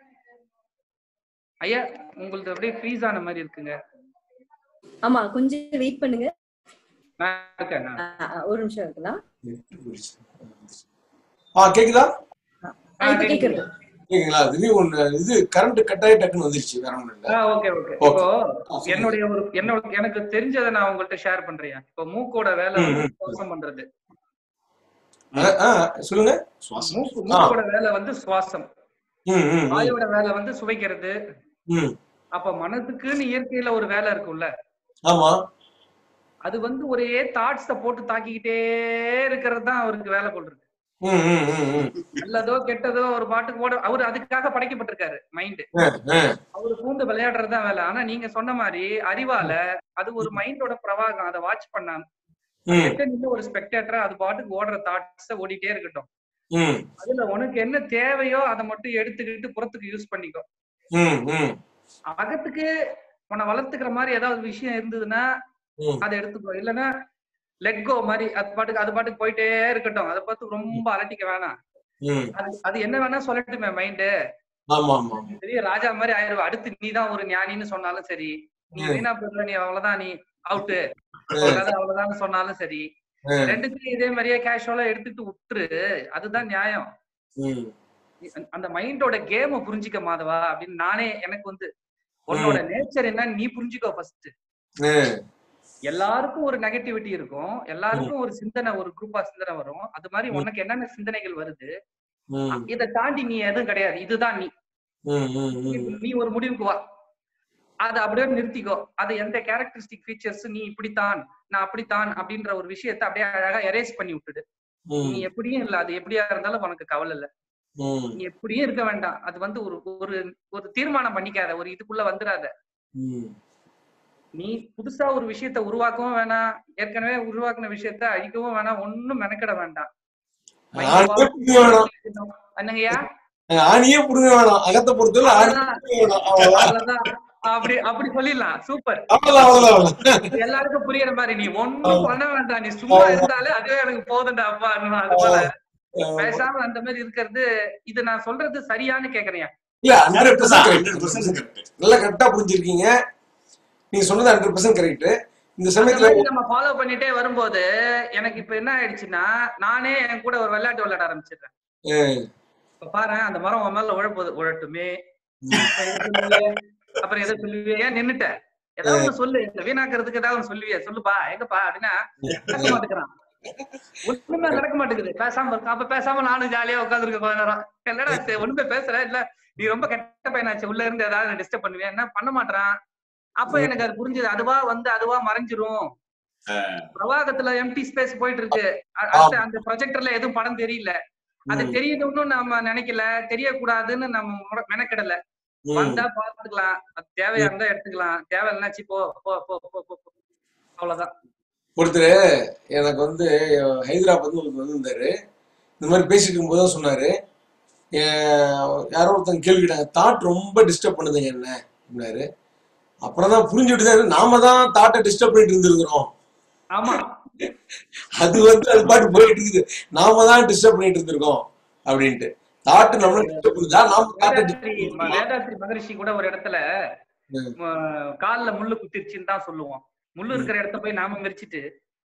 ஐயா உங்களது அப்படியே ஃப்ரீஸ் ஆன மாதிரி இருக்குங்க
ஆமா கொஞ்சம் வெயிட் பண்ணுங்க
நான் இருக்கேன் நான்.
ஆ, ஆ, ஒரு நிமிஷம் இருக்கலாம்
ஆ கேக்குதா
ஆ, இப்ப கேக்குறது
கேக்குங்களா திடீர்னு ஒண்ணு இது கரண்ட் கட் ஆகி டக்குன்னு வந்துருச்சு வேற ஒண்ணும் இல்ல
ஆ ஓகே ஓகே
Okay.
இப்போ
ஆ, சொல்லுங்க.
என்னுடைய ஒரு என்னோட எனக்கு தெரிஞ்சதை நான் உங்கள்ட்ட ஷேர் பண்றேன் இப்போ மூக்கோட வேலை
ம்,
வந்து
ம்.
சுவாசம் பண்றது
ஆ, ஆ, சொல்லுங்க
மூக்கு
ஆ.
மூக்கோட வேலை வந்து சுவாசம்
ம் ம் ம்,
வாயோட வேலை வந்து சுவைக்கிறது
ம்
அப்ப மனதுக்குன்னு இயற்கையில ஒரு வேலை இருக்கும்ல
ஆமா
அது வந்து ஒரே தாட்ஸ போட்டு தாக்கிக்கிட்டே இருக்கிறது தான் அவருக்கு வேலை கொள்றது
ம் ம் ம் ம்
நல்லதோ கெட்டதோ ஒரு பாட்டுக்கு ஓட அவர் அதுக்காக படைக்கப்பட்டிருக்காரு மைண்ட்
ஆ, ஆ,
அவரு பூந்து விளையாடுறது தான் வேலை ஆனா நீங்க சொன்ன மாதிரி அறிவால அது ஒரு மைண்டோட பிரவாகம் அதை வாட்ச் பண்ணா
ம்
கிட்ட நின்னு ஒரு ஸ்பெக்டேட்டரா அது பாட்டுக்கு ஓடுற தாட்ஸ ஓடிட்டே இருக்கட்டும்
ம்
அதுல உனக்கு என்ன தேவையோ அதை மட்டும் எடுத்துக்கிட்டு புறத்துக்கு யூஸ் பண்ணிக்கோ
ம் ம்
அகத்துக்கு உன்னை வளர்த்துக்கிற மாதிரி ஏதாவது விஷயம் இருந்ததுன்னா
ம்
அதை எடுத்துக்கோ இல்லைன்னா லெட் கோ மாதிரி அது பாட்டுக்கு அது பாட்டுக்கு போயிட்டே இருக்கட்டும் அதை பார்த்து ரொம்ப அலட்டிக்க வேணாம்
ம்
அது அது என்ன வேணா சொல்லட்டுமே மைண்டு
ஆமா ஆமா
பெரிய ராஜா மாதிரி ஆயிடுவ அடுத்து நீ தான் ஒரு ஞானின்னு சொன்னாலும் சரி நீ
ம்.
வீணா போயிடுற நீ அவ்வளவுதான் நீ அவுட்டு
ம்.
அவ்வளவுதான் சொன்னாலும் சரி
ம்.
ரெண்டுத்தையும் இதே மாதிரியே கேஷுவலா எடுத்துட்டு விட்டுரு அதுதான் நியாயம்
ம்
அந்த- அந்த மைண்டோட கேம புரிஞ்சுக்க மாதவா அப்படின்னு நானே எனக்கு வந்து உன்னோட நேச்சர் என்னன்னு நீ புரிஞ்சுக்கோ ஃபர்ஸ்ட்
ம்
எல்லாருக்கும் ஒரு நெகட்டிவிட்டி இருக்கும் எல்லாருக்கும் ஒரு சிந்தனை ஒரு குரூப்பா சிந்தனை வரும் அது மாதிரி உனக்கு என்னென்ன சிந்தனைகள் வருது
ம்
இதை தாண்டி நீ எதுவும் கிடையாது இதுதான் நீ
ம் ம் ம்
நீ ஒரு முடிவுக்கு வா அதை அப்படியே நிறுத்திக்கோ அது எந்த கேரக்டரிஸ்டிக் ஃபீச்சர்ஸ் நீ இப்படித்தான் நான் அப்படித்தான் அப்படின்ற ஒரு விஷயத்தை அப்படியே அழகா எரேஸ் பண்ணி விட்டுடு நீ
ம்
எப்படியும் இல்ல அது எப்படியா இருந்தாலும் உனக்கு கவலை இல்ல
ம்
நீ எப்படியும் இருக்க வேண்டாம் அது வந்து ஒரு ஒரு ஒரு தீர்மானம் பண்ணிக்காத ஒரு இதுக்குள்ள வந்துடாத
ம்
நீ புதுசா ஒரு விஷயத்த உருவாக்கவும் வேணாம் ஏற்கனவே உருவாக்குன விஷயத்த அழிக்கவும் வேணாம் ஒண்ணும் மெனக்கிட வேண்டாம்
ஆணியே புடுங்க வேணாம்
என்னங்கய்யா
ஆணியே புடுங்க வேணாம் அகத்தை பொறுத்தவரை ஆணியே
அவ்வளவுதான்.
புடுங்க வேணாம் அவ்வளவுதான்
அவ்வளவுதான். அப்படி அப்படி சொல்லிடலாம் சூப்பர்
அவ்வளவுதான் அவ்வளவுதான் அவ்வளவுதான்
எல்லாருக்கும் புரியுற மாதிரி நீ ஒண்ணும் பண்ண வேண்டாம் நீ சும்மா இருந்தாலே அதுவே எனக்கு போதும்டா அப்பா அது போல பேசாம அந்த மாதிரி இருக்கிறது இது நான் சொல்றது சரியான்னு கேக்குறேன்
இல்ல ஹண்ட்ரட் பர்சன்ட் நல்லா கரெக்டா புரிஞ்சிருக்கீங்க நீங்க சொன்னது ஹண்ட்ரட் பர்சன்ட் கரெக்ட் இந்த
அந்த
சமயத்துல
மாதிரி நம்ம ஃபாலோ பண்ணிட்டே வரும்போது எனக்கு இப்ப என்ன ஆயிடுச்சுன்னா நானே என் கூட ஒரு விளையாட்டு விளையாட ஆரம்பிச்சிடுறேன்
அஹ்,
இப்ப பாரு அந்த மரம் உன் மேல உழப்போது உழட்டுமே அப்புறம் எது சொல்லுவியே? அப்புறம் எதை சொல்லுவியே ஏன் நின்னுட்ட ஏதாவது ஒண்ணு சொல்லு இந்த வீணாக்குறதுக்கு ஏதாவது ஒண்ணு சொல்லுவியே சொல்லுப்பா எங்கப்பா அப்படின்னா நடக்க மாட்டேங்கிறான் ஒண்ணுமே நடக்க மாட்டேங்குது பேசாம இருக்கான் அப்ப பேசாம நானும் ஜாலியா உட்காந்துருக்க கொஞ்ச நேரம் என்னடா இது, ஒண்ணுமே பேசுற இல்ல நீ ரொம்ப கெட்ட பையனாச்சு உள்ள இருந்து ஏதாவது டிஸ்டர்ப் பண்ணுவேன் என்ன பண்ண மாட்டான் அப்ப எனக்கு அது புரிஞ்சது அதுவா வந்து அதுவா மறைஞ்சிரும் பிரவாகத்துல எம்டி ஸ்பேஸ் போயிட்டு இருக்கு அ- அடுத்து அந்த ப்ரொஜெக்டர்ல எதுவும் படம் தெரியல அது
ம்.
தெரியணும்னு நம்ம நினைக்கல தெரியக்கூடாதுன்னு நம்ம முட- மெனக்கெடல
ம்.
வந்தா பாத்துக்கலாம் அது தேவையா இருந்தா எடுத்துக்கலாம் தேவை இல்லைனாச்சு போ போ போ போ போ போ. அவ்வளவுதான்
ஒருத்தர் எனக்கு வந்து ஹைதராபாத்ல ஒருத்தர் வந்திருந்தாரு இந்த மாதிரி பேசிட்டு இருக்கும்போது தான் சொன்னாரு "என் யாரோ ஒருத்தங்க கேள்வி கேட்டாங்க தாட் ரொம்ப டிஸ்டர்ப் பண்ணுதுங்க என்ன அப்படின்னாரு அப்புறம் தான் புரிஞ்சுட்டு தான் நாம தான் தாட்டை டிஸ்டர்ப் பண்ணிட்டு இருந்திருக்கிறோம்
ஆமா
அது வந்து அது பாட்டு போயிட்டு இருக்குது நாம தான் டிஸ்டர்ப் பண்ணிட்டு இருந்திருக்கோம் அப்படின்ட்டு தாட்டு நம்மள டிஸ்டர்ப் பண்ணுதா நாம தாட்டை
வேதாத்ரி ம- வேதாத்ரி மகரிஷி கூட ஒரு இடத்துல ம- கால்ல முள்ளு குத்திருச்சுன்னு தான் சொல்லுவோம் முள்ளு இருக்கிற இடத்த போய் நாம மெரிச்சிட்டு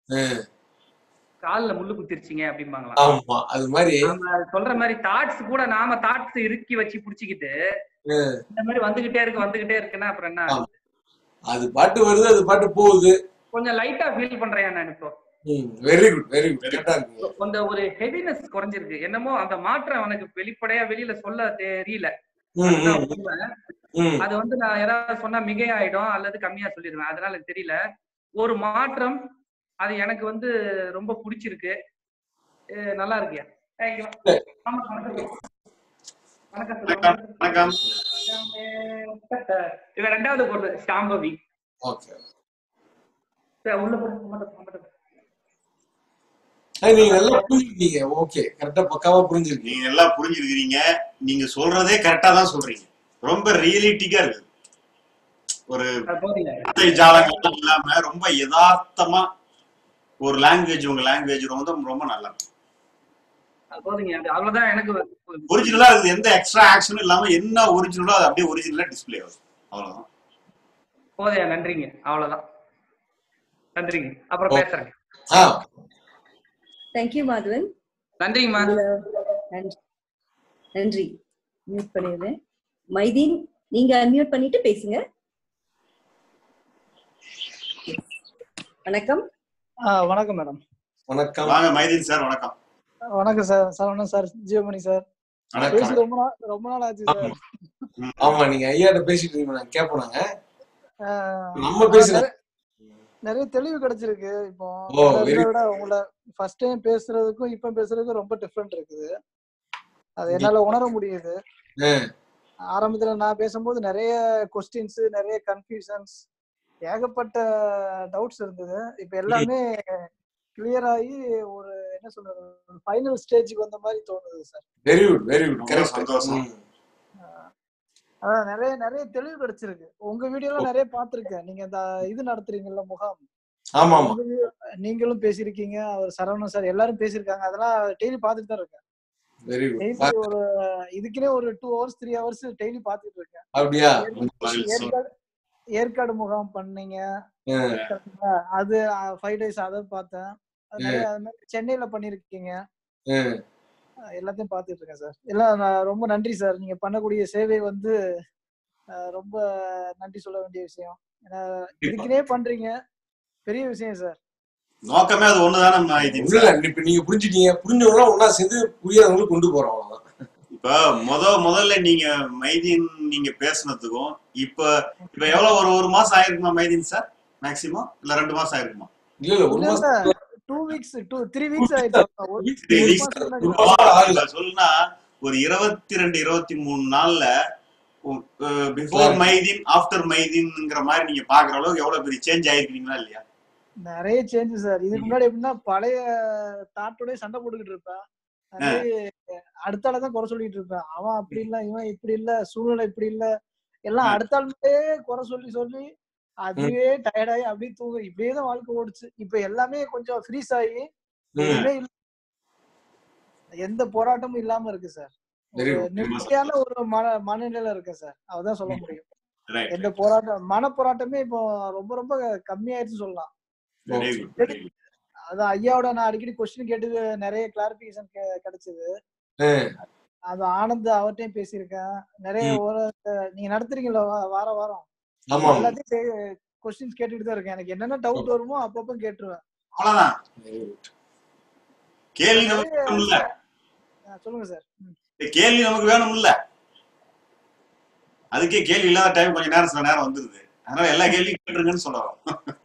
கால்ல முள்ளு குத்திருச்சிங்க அப்படிம்பாங்களாம்
ஆமா அது மாதிரி
நாம சொல்ற மாதிரி தாட்ஸ் கூட நாம தாட்ஸ் இறுக்கி வச்சு புடிச்சுக்கிட்டு
அஹ்,
இந்த மாதிரி வந்துகிட்டே இருக்கு வந்துகிட்டே இருக்குன்னா அப்புறம் என்ன
ஆமா. அது பாட்டு வருது அது பாட்டு போகுது
கொஞ்சம் லைட்டா ஃபீல் பண்றேன் நான் இப்போ
வெரி குட் வெரி குட் கரெக்டா இருக்கு
அந்த ஒரு ஹெவினஸ் குறைஞ்சிருக்கு என்னமோ அந்த மாற்றம் எனக்கு வெளிப்படையா வெளியில சொல்ல தெரியல
ம்,
அதுதான்
ம்,
உண்மை.
ம்.
அது வந்து நான் ஏதாவது சொன்னா மிகையாயிடும் அல்லது கம்மியா சொல்லிடுவேன் அதனால எனக்கு தெரியல ஒரு மாற்றம் அது எனக்கு வந்து ரொம்ப பிடிச்சிருக்கு அஹ் நல்லா இருக்கு Thank you. ஆமா, வணக்கம். வணக்கம் சொல்லுங்க.
வணக்கம்
இவன் ரெண்டாவது பொருள் சாம்பவி
ஓகே
சரி, உள்ள போட்டு மட்டும் மட்டும்
நீங்க நல்லா புரிஞ்சுக்கிட்டீங்க ஓகே கரெக்டா பக்காவா புரிஞ்சிருக்கீங்க
நீங்க எல்லாம் புரிஞ்சிருக்கிறீங்க நீங்க சொல்றதே கரெக்டா தான் சொல்றீங்க ரொம்ப ரியலிட்டிக்கா இருக்கு ஒரு
அது போதுங்க.
வார்த்தை ஜாலங்கள்லாம் இல்லாம ரொம்ப யதார்த்தமா ஒரு லாங்குவேஜ் உங்க லாங்குவேஜ் ரொம்ப ரொம்ப நல்லா இருக்கு
அது போதுங்க அது அவ்வளவுதான் எனக்கு
ஒரிஜினலா இது எந்த எக்ஸ்ட்ரா ஆக்ஷனும் இல்லாம என்ன ஒரிஜினலோ அது அப்படியே ஒரிஜினலா டிஸ்ப்ளே ஆகுது அவ்வளவுதான்
போதையா நன்றிங்க அவ்வளவுதான் நன்றிங்க அப்புறம்
ஓ.
பேசுறேன்
ஆ
தேங்க்யூ மாதவன்
நன்றிங்கம்மா
நன்றி நன்றி மியூட் பண்ணிடுறேன் மைதீன் நீங்க அன்மியூட் பண்ணிட்டு பேசுங்க வணக்கம்
ஆ வணக்கம் மேடம்
வணக்கம்
வாங்க மைதீன் சார் வணக்கம்
வணக்கம் sir Saravanan sir Jiyomani sir
வணக்கம்.
பேசி ரொம்ப நாள் ரொம்ப நாள் ஆச்சு சார்
ஆமா நீங்க ஐயாட்ட பேசிட்டு இருக்கீங்க நாங்க கேட்போம் நாங்க
ஆ,
நம்ம பேசுறது
நிறைய- நிறைய தெளிவு கிடைச்சிருக்கு இப்போ
ஓ,
அதை
very
விட உங்களை ஃபர்ஸ்ட் டைம் பேசுறதுக்கும் இப்ப பேசுறதுக்கும் ரொம்ப டிஃப்ரெண்ட் இருக்குது அது என்னால உணர முடியுது
ஆ,
ஆரம்பத்துல நான் பேசும்போது நிறைய கொஸ்டின்ஸ் நிறைய கன்ஃபியூஷன்ஸ் ஏகப்பட்ட டவுட்ஸ் இருந்தது இப்ப எல்லாமே கிளியர் ஆகி ஒரு என்ன சொல்றது ஃபைனல் ஸ்டேஜுக்கு வந்த மாதிரி தோணுது sir
very good very good
ரொம்ப
கரெக்ட்
சந்தோஷம்.
அதான் நிறைய நிறைய தெளிவு கிடைச்சிருக்கு உங்க வீடியோலாம் நிறைய பார்த்திருக்கேன் நீங்க இந்த இது நடத்துறீங்கல்ல முகாம்
ஆமா ஆமா
உங்க video- நீங்களும் பேசியிருக்கீங்க அவர் சரவணன் சார் எல்லாரும் பேசியிருக்காங்க அதெல்லாம் டெய்லி பார்த்துட்டு தான் இருக்கேன்
வெரி
டெய்லி
குட்
ஒரு இதுக்குன்னே ஒரு two hours three hours daily பார்த்துட்டு இருக்கேன்
அப்படியா
ஏற்காடு ஏற்காடு முகாம் பண்ணீங்க
ஆ,
கரெக்ட்டுங்களா? அது ஃபைவ் டேஸ் அதை பார்த்தேன் அது நிறைய அது மாதிரி சென்னையில பண்ணிருக்கீங்க
ஆ.
எல்லாத்தையும் பார்த்துட்டு இருக்கேன் சார் எல்லாம் நான் ரொம்ப நன்றி சார் நீங்க பண்ணக்கூடிய சேவை வந்து அஹ், ரொம்ப நன்றி சொல்ல வேண்டிய விஷயம் ஏன்னா இதுக்குனே பண்றீங்க பெரிய விஷயம் சார்
நோக்கமே அது ஒண்ணுதானே மைதீன்
ஒண்ணும் இல்ல இப்ப நீங்க புரிஞ்சுட்டீங்க புரிஞ்சவங்களாம் ஒன்னா சேர்ந்து புரியாதவங்களுக்கு கொண்டு போறோம் அவ்வளவுதான்
இப்ப முத முதல்ல நீங்க மைதீன் நீங்க பேசுனதுக்கும் இப்ப இப்ப எவ்வளவு ஒரு ஒரு மாசம் ஆயிருக்குமா மைதீன் சார் மேக்சிமம் இல்ல ரெண்டு மாசம் ஆயிருக்குமா
இல்ல இல்ல ஒரு
இல்ல
மாசம்
இல்ல two weeks two three weeks ஆயிடுச்சு ஒரு
Three
ஒரு
weeks.
மாசம்
ஒரு
முன்னாடி
மாசம் ஆகல
சொல்லுனா ஒரு இருபத்தி ரெண்டு இருபத்தி மூணு நாள்ல பிஃபோர் மைதீன் ஆஃப்டர் மைதீன்ங்கிற மாதிரி நீங்க பாக்குற அளவுக்கு எவ்வளவு பெரிய சேஞ்ச் ஆயிருக்கீங்களா இல்லையா
நிறைய சேஞ்ச் சார் இதுக்கு முன்னாடி எப்படின்னா பழைய தாட்டோடய சண்டை போட்டுக்கிட்டு இருப்பேன் அது அடுத்த ஆளை தான் குறை சொல்லிட்டு இருப்பேன் அவன் அப்படி இல்ல இவன் இப்படி இல்ல சூழ்நிலை இப்படி இல்ல எல்லாம் அடுத்த ஆளுமே குறை சொல்லி சொல்லி அதுவே டயர்டாயி அப்படியே தூங்க இப்படியே தான் வாழ்க்கை ஓடுச்சு இப்ப எல்லாமே கொஞ்சம் ஃப்ரீஸ் ஆகி எதுவுமே இல்ல எந்த போராட்டமும் இல்லாம இருக்கு சார்
Very
ஒரு
good.
நிம்மதியான ஒரு மன மனநிலையில இருக்கேன் சார் அதான் சொல்ல முடியும்
ரைட்
எந்த போராட்டம் மன போராட்டமே இப்போ ரொம்ப ரொம்ப கம்மியாயிருச்சு சொல்லலாம்
வெரி குட் வெரி குட்
அதான் ஐயாவோட நான் அடிக்கடி கொஸ்டின் கேட்டது நிறைய கிளாரிபிகேஷன் கிடைச்சது
ஆ,
அது ஆனந்த் அவர்கிட்டயும் பேசியிருக்கேன் நிறைய
ம்.
ஒரு நீங்க நடத்துறீங்களா வா- வாரம் வாரம்
ஆமா ஆமா
எல்லாத்தையும் கொஸ்டின்ஸ் கேட்டுட்டு தான் இருக்கேன் எனக்கு என்னென்ன டவுட் வருமோ அப்பப்போ கேட்டுருவேன்
அவ்வளவுதான்
Very good.
கேள்வி நமக்கு வேணும்ல
ஆ, சொல்லுங்க சார்
கேள்வி நமக்கு வேணும்ல அதுக்கே கேள்வி இல்லாத டைம் கொஞ்ச நேரம் சில நேரம் வந்துருது
அதனால எல்லா கேள்வியும் கேட்டுருங்கன்னு சொல்ல வரோம்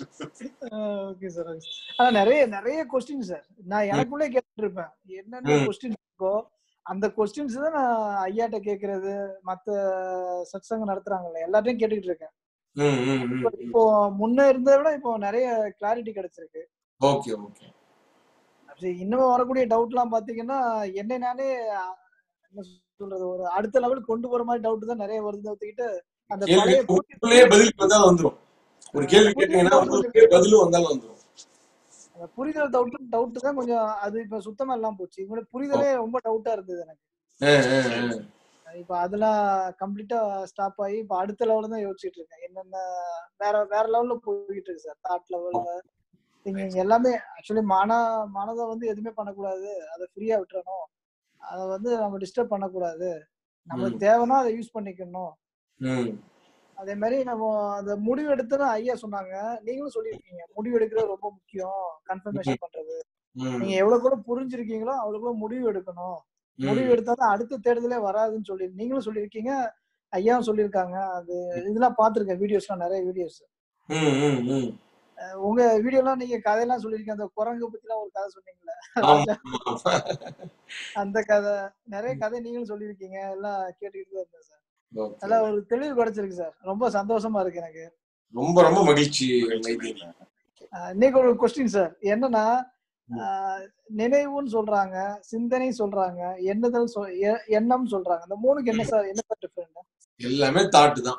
ஓகே சார் ஆனா நிறைய நிறைய கொஸ்டின் சார் நான் எனக்குள்ளே கேட்டுட்டு இருப்பேன் என்னென்ன
ம்.
கொஸ்டின் இருக்கோ அந்த கொஸ்டின்ஸ் தான் நான் ஐயாட்ட கேக்குறது மத்த சத்சங்கம் நடத்துறாங்கல்ல எல்லாத்தையும் கேட்டுக்கிட்டு இருக்கேன்
ம் ம் ம்
இப்போ- இப்போ முன்ன இருந்ததை விட இப்போ நிறைய கிளாரிட்டி கிடைச்சிருக்கு
ஓகே ஓகே
அப்படி இன்னும் வரக்கூடிய டவுட் எல்லாம் பாத்தீங்கன்னா என்னை நானே அஹ், என்ன சொல்றது ஒரு அடுத்த லெவலுக்கு கொண்டு போற மாதிரி டவுட் தான் நிறைய வருது தவிர்த்துக்கிட்டு அந்த
கேள்வி
பழைய
உங்களுக்குள்ளேயே பதில் வந்தாலும் வந்துரும் ஒரு கேள்வி கேட்டீங்கன்னா உங்களுக்கே பதிலும் வந்தாலும் வந்துரும்
அந்த புரிதல் டவுட் டவுட் தான் கொஞ்சம் அது இப்ப சுத்தமா எல்லாம் போச்சு இவங்களோட புரிதலே ரொம்ப டவுட்டா இருந்தது எனக்கு
ஆ, ஆ, ஆ.
இப்ப அதெல்லாம் கம்ப்ளீட்டா ஸ்டாப் ஆகி இப்ப அடுத்த லெவல்ல தான் யோசிச்சுட்டு இருக்கேன் என்னென்ன வேற வேற லெவல்ல போயிட்டு இருக்கு சார் தாட் லெவல்ல திங்கிங் எல்லாமே ஆக்சுவலி மன மனதை வந்து எதுவுமே பண்ணக்கூடாது அதை ஃப்ரீயா விட்டுறணும் அதை வந்து நம்ம டிஸ்டர்ப் பண்ணக்கூடாது நம்மளுக்கு
ம்.
தேவைன்னா அதை யூஸ் பண்ணிக்கணும்
ம்
அதே மாதிரி நம்ம அந்த முடிவு எடுத்தோன்னு ஐயா சொன்னாங்க நீங்களும் சொல்லியிருக்கீங்க முடிவு எடுக்கிறது ரொம்ப முக்கியம் கன்ஃபர்மேஷன் பண்றது
ம்
நீங்க எவ்வளவு கூட புரிஞ்சிருக்கீங்களோ அவ்வளவு முடிவு எடுக்கணும் முடிவு
ம்
எடுத்தா தான் அடுத்த தேடுதலே வராதுன்னு சொல்லி நீங்களும் சொல்லியிருக்கீங்க ஐயாவும் சொல்லியிருக்காங்க அது இதெல்லாம் பார்த்திருக்கேன் வீடியோஸ்லாம் நிறைய வீடியோஸ்
ம் ம் ம்
உங்க வீடியோலாம் நீங்க கதையெல்லாம் சொல்லியிருக்கீங்க அந்த குரங்கு பத்திலாம் ஒரு கதை சொன்னீங்களே
ஆமா
ராஜா அந்த கதை நிறைய கதை நீங்களும் சொல்லியிருக்கீங்க எல்லாம் கேட்டுக்கிட்டு தான் இருந்தேன் சார்
ஓகே
நல்லா ஒரு தெளிவு கிடைச்சிருக்கு சார் ரொம்ப சந்தோஷமா இருக்கு எனக்கு
ரொம்ப ரொம்ப மகிழ்ச்சி மைதீன்
அஹ் இன்னைக்கு ஒரு கொஸ்டின் சார் என்னன்னா அஹ் நினைவுன்னு சொல்றாங்க சிந்தனை சொல்றாங்க எண்ணுதல் சொல் எ- எண்ணம் சொல்றாங்க இந்த மூணுக்கு என்ன சார் என்ன சார் டிஃபரெண்ட்
எல்லாமே தாட்டு தான்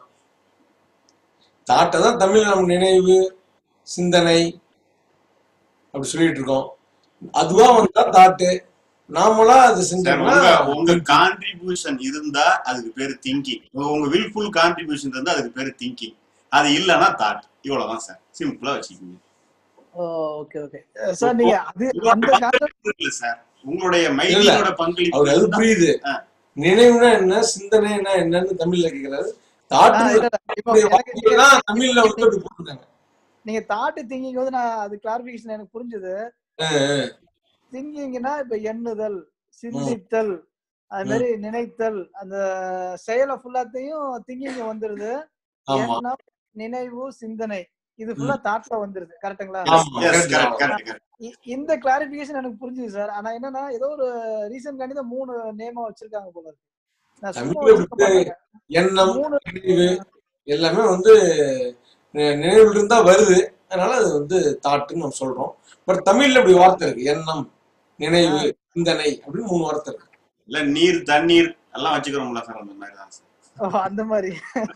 தாட்டை தான் தமிழ் நம்ம நினைவு சிந்தனை அப்படி சொல்லிட்டு இருக்கோம் அதுவா வந்தா தாட்டு நாமளா அது
சார்
செஞ்சோம்னா
உங்க உங்க கான்ட்ரிபியூஷன் இருந்தா அதுக்கு பேரு திங்கிங் உங்க வில்ஃபுல் கான்ட்ரிபியூஷன் இருந்தா அதுக்கு பேரு திங்கிங் அது இல்லைன்னா தாட் இவ்வளவுதான் சார் சிம்பிளா வச்சுக்கோங்க
ஓகே ஓகே சார் நீங்க அது
உங்களோட
அந்த கான்செப்ட்
பங்களிப்பு இருக்குல்ல சார் உங்களுடைய
இல்ல
மைடியோட பங்களிப்பு
அவர் அது
இருந்தா
புரியுது
ஆ,
நினைவுனா என்ன சிந்தனைனா என்னன்னு தமிழ்ல கேக்குறாரு
ஆஹ்
தாட்டு
இல்ல இல்ல இப்போ
அப்படியே
எனக்கு நீங்க
வார்த்தைகள்லாம்
நீங்க
தமிழ்ல
நீங்க
வந்து அப்படி போட்டுருக்காங்க
நீங்க தாட்டு திங்கிங் வந்து நான் அது கிளாரிபிகேஷன் எனக்கு புரிஞ்சுது
ஆ, ஆ.
திங்கிங்னா இப்ப எண்ணுதல்
ம்,
சிந்தித்தல் அது
ம்.
மாதிரி நினைத்தல் அந்த செயலை ஃபுல்லாத்தையும் திங்கிங் வந்துருது
ஆமா
எண்ணம் நினைவு சிந்தனை இது
ம்.
ஃபுல்லா தாட்ல வந்துருது கரெக்ட்டுங்களா
ஆமா
yes
கரெக்ட்
கரெக்ட்
தான்
கரெக்ட் கரெக்ட்
இ- இந்த கிளாரிபிகேஷன் எனக்கு புரிஞ்சுது சார் ஆனா என்னன்னா ஏதோ ஒரு ரீசன் காண்டி தான் மூணு நேமா வச்சிருக்காங்க போல இருக்கு நான் சும்மா
தமிழ்ல
வச்சிருக்க
இப்படி
மாட்டாங்க
எண்ணம்
மூணு
நினைவு எல்லாமே வந்து நி- நினைவுல இருந்தா வருது அதனால அது வந்து தாட்டுன்னு நம்ம சொல்றோம் பட் தமிழ்ல இப்படி வார்த்தை இருக்கு எண்ணம் நினைவு
ஆஹ்
சிந்தனை அப்படின்னு மூணு வார்த்தை இருக்கு
இல்ல நீர் தண்ணீர் எல்லாம் வச்சுக்கிறோம்ல சார் அந்த மாதிரி தான் சார்
ஓ, அந்த மாதிரி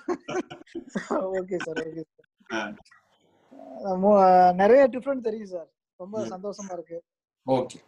ஓகே சார் ஓகே
ஆ,
சார் நிறைய டிஃப்ரெண்ட் தெரியும் சார் ரொம்ப
ம்.
சந்தோஷமா இருக்கு
ஓகே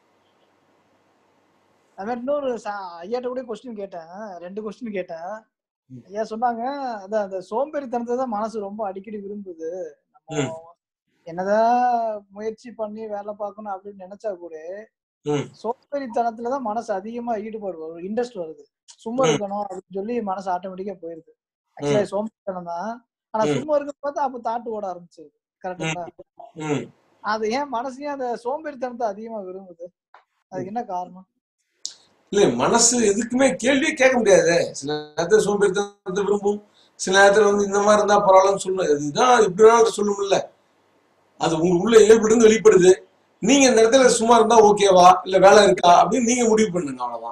அது மாதிரி இன்னொரு ச- ஐயாட்ட கூட கொஸ்டின் கேட்டேன் ரெண்டு கொஸ்டின் கேட்டேன்
ம்.
ஐயா சொன்னாங்க அதான் அந்த சோம்பேறித்தனத்தை தான் மனசு ரொம்ப அடிக்கடி விரும்புது நம்ம
ம்
என்னதான் முயற்சி பண்ணி வேலை பார்க்கணும் அப்படின்னு நினைச்சா கூட
ம்
சோம்பேறித்தனத்துல தான் மனசு அதிகமா ஈடுபாடு வரும் இன்ட்ரெஸ்ட் வருது சும்மா
ம்
இருக்கணும் அப்படின்னு சொல்லி மனசு ஆட்டோமேட்டிக்கா போயிருது
ம்
ஆக்சுவலா சோம்பேறித்தனம் தான் ஆனா
ம்
சும்மா இருக்க பார்த்தா அப்ப தாட்டு ஓட ஆரம்பிச்சிருது
ம்
கரெக்டுங்களா
ம்
அது ஏன் மனசு ஏன் அந்த சோம்பேறித்தனத்தை அதிகமா விரும்புது அதுக்கு என்ன காரணம்
இல்ல மனசு எதுக்குமே கேள்வியே கேட்க முடியாது சில நேரத்துல சோம்பேறித்தனத்தை விரும்பும் சில நேரத்துல வந்து இந்த மாதிரி இருந்தா பரவாயில்லன்னு சொல்லும் இதுதான் இப்படி வேணாலும் சொல்லும்ல அது உங்க உள்ள இயல்பு இருந்து வெளிப்படுது நீங்க இந்த இடத்துல சும்மா இருந்தா ஓகேவா இல்ல வேலை இருக்கா அப்படின்னு நீங்க முடிவு பண்ணுங்க அவ்வளவுதான்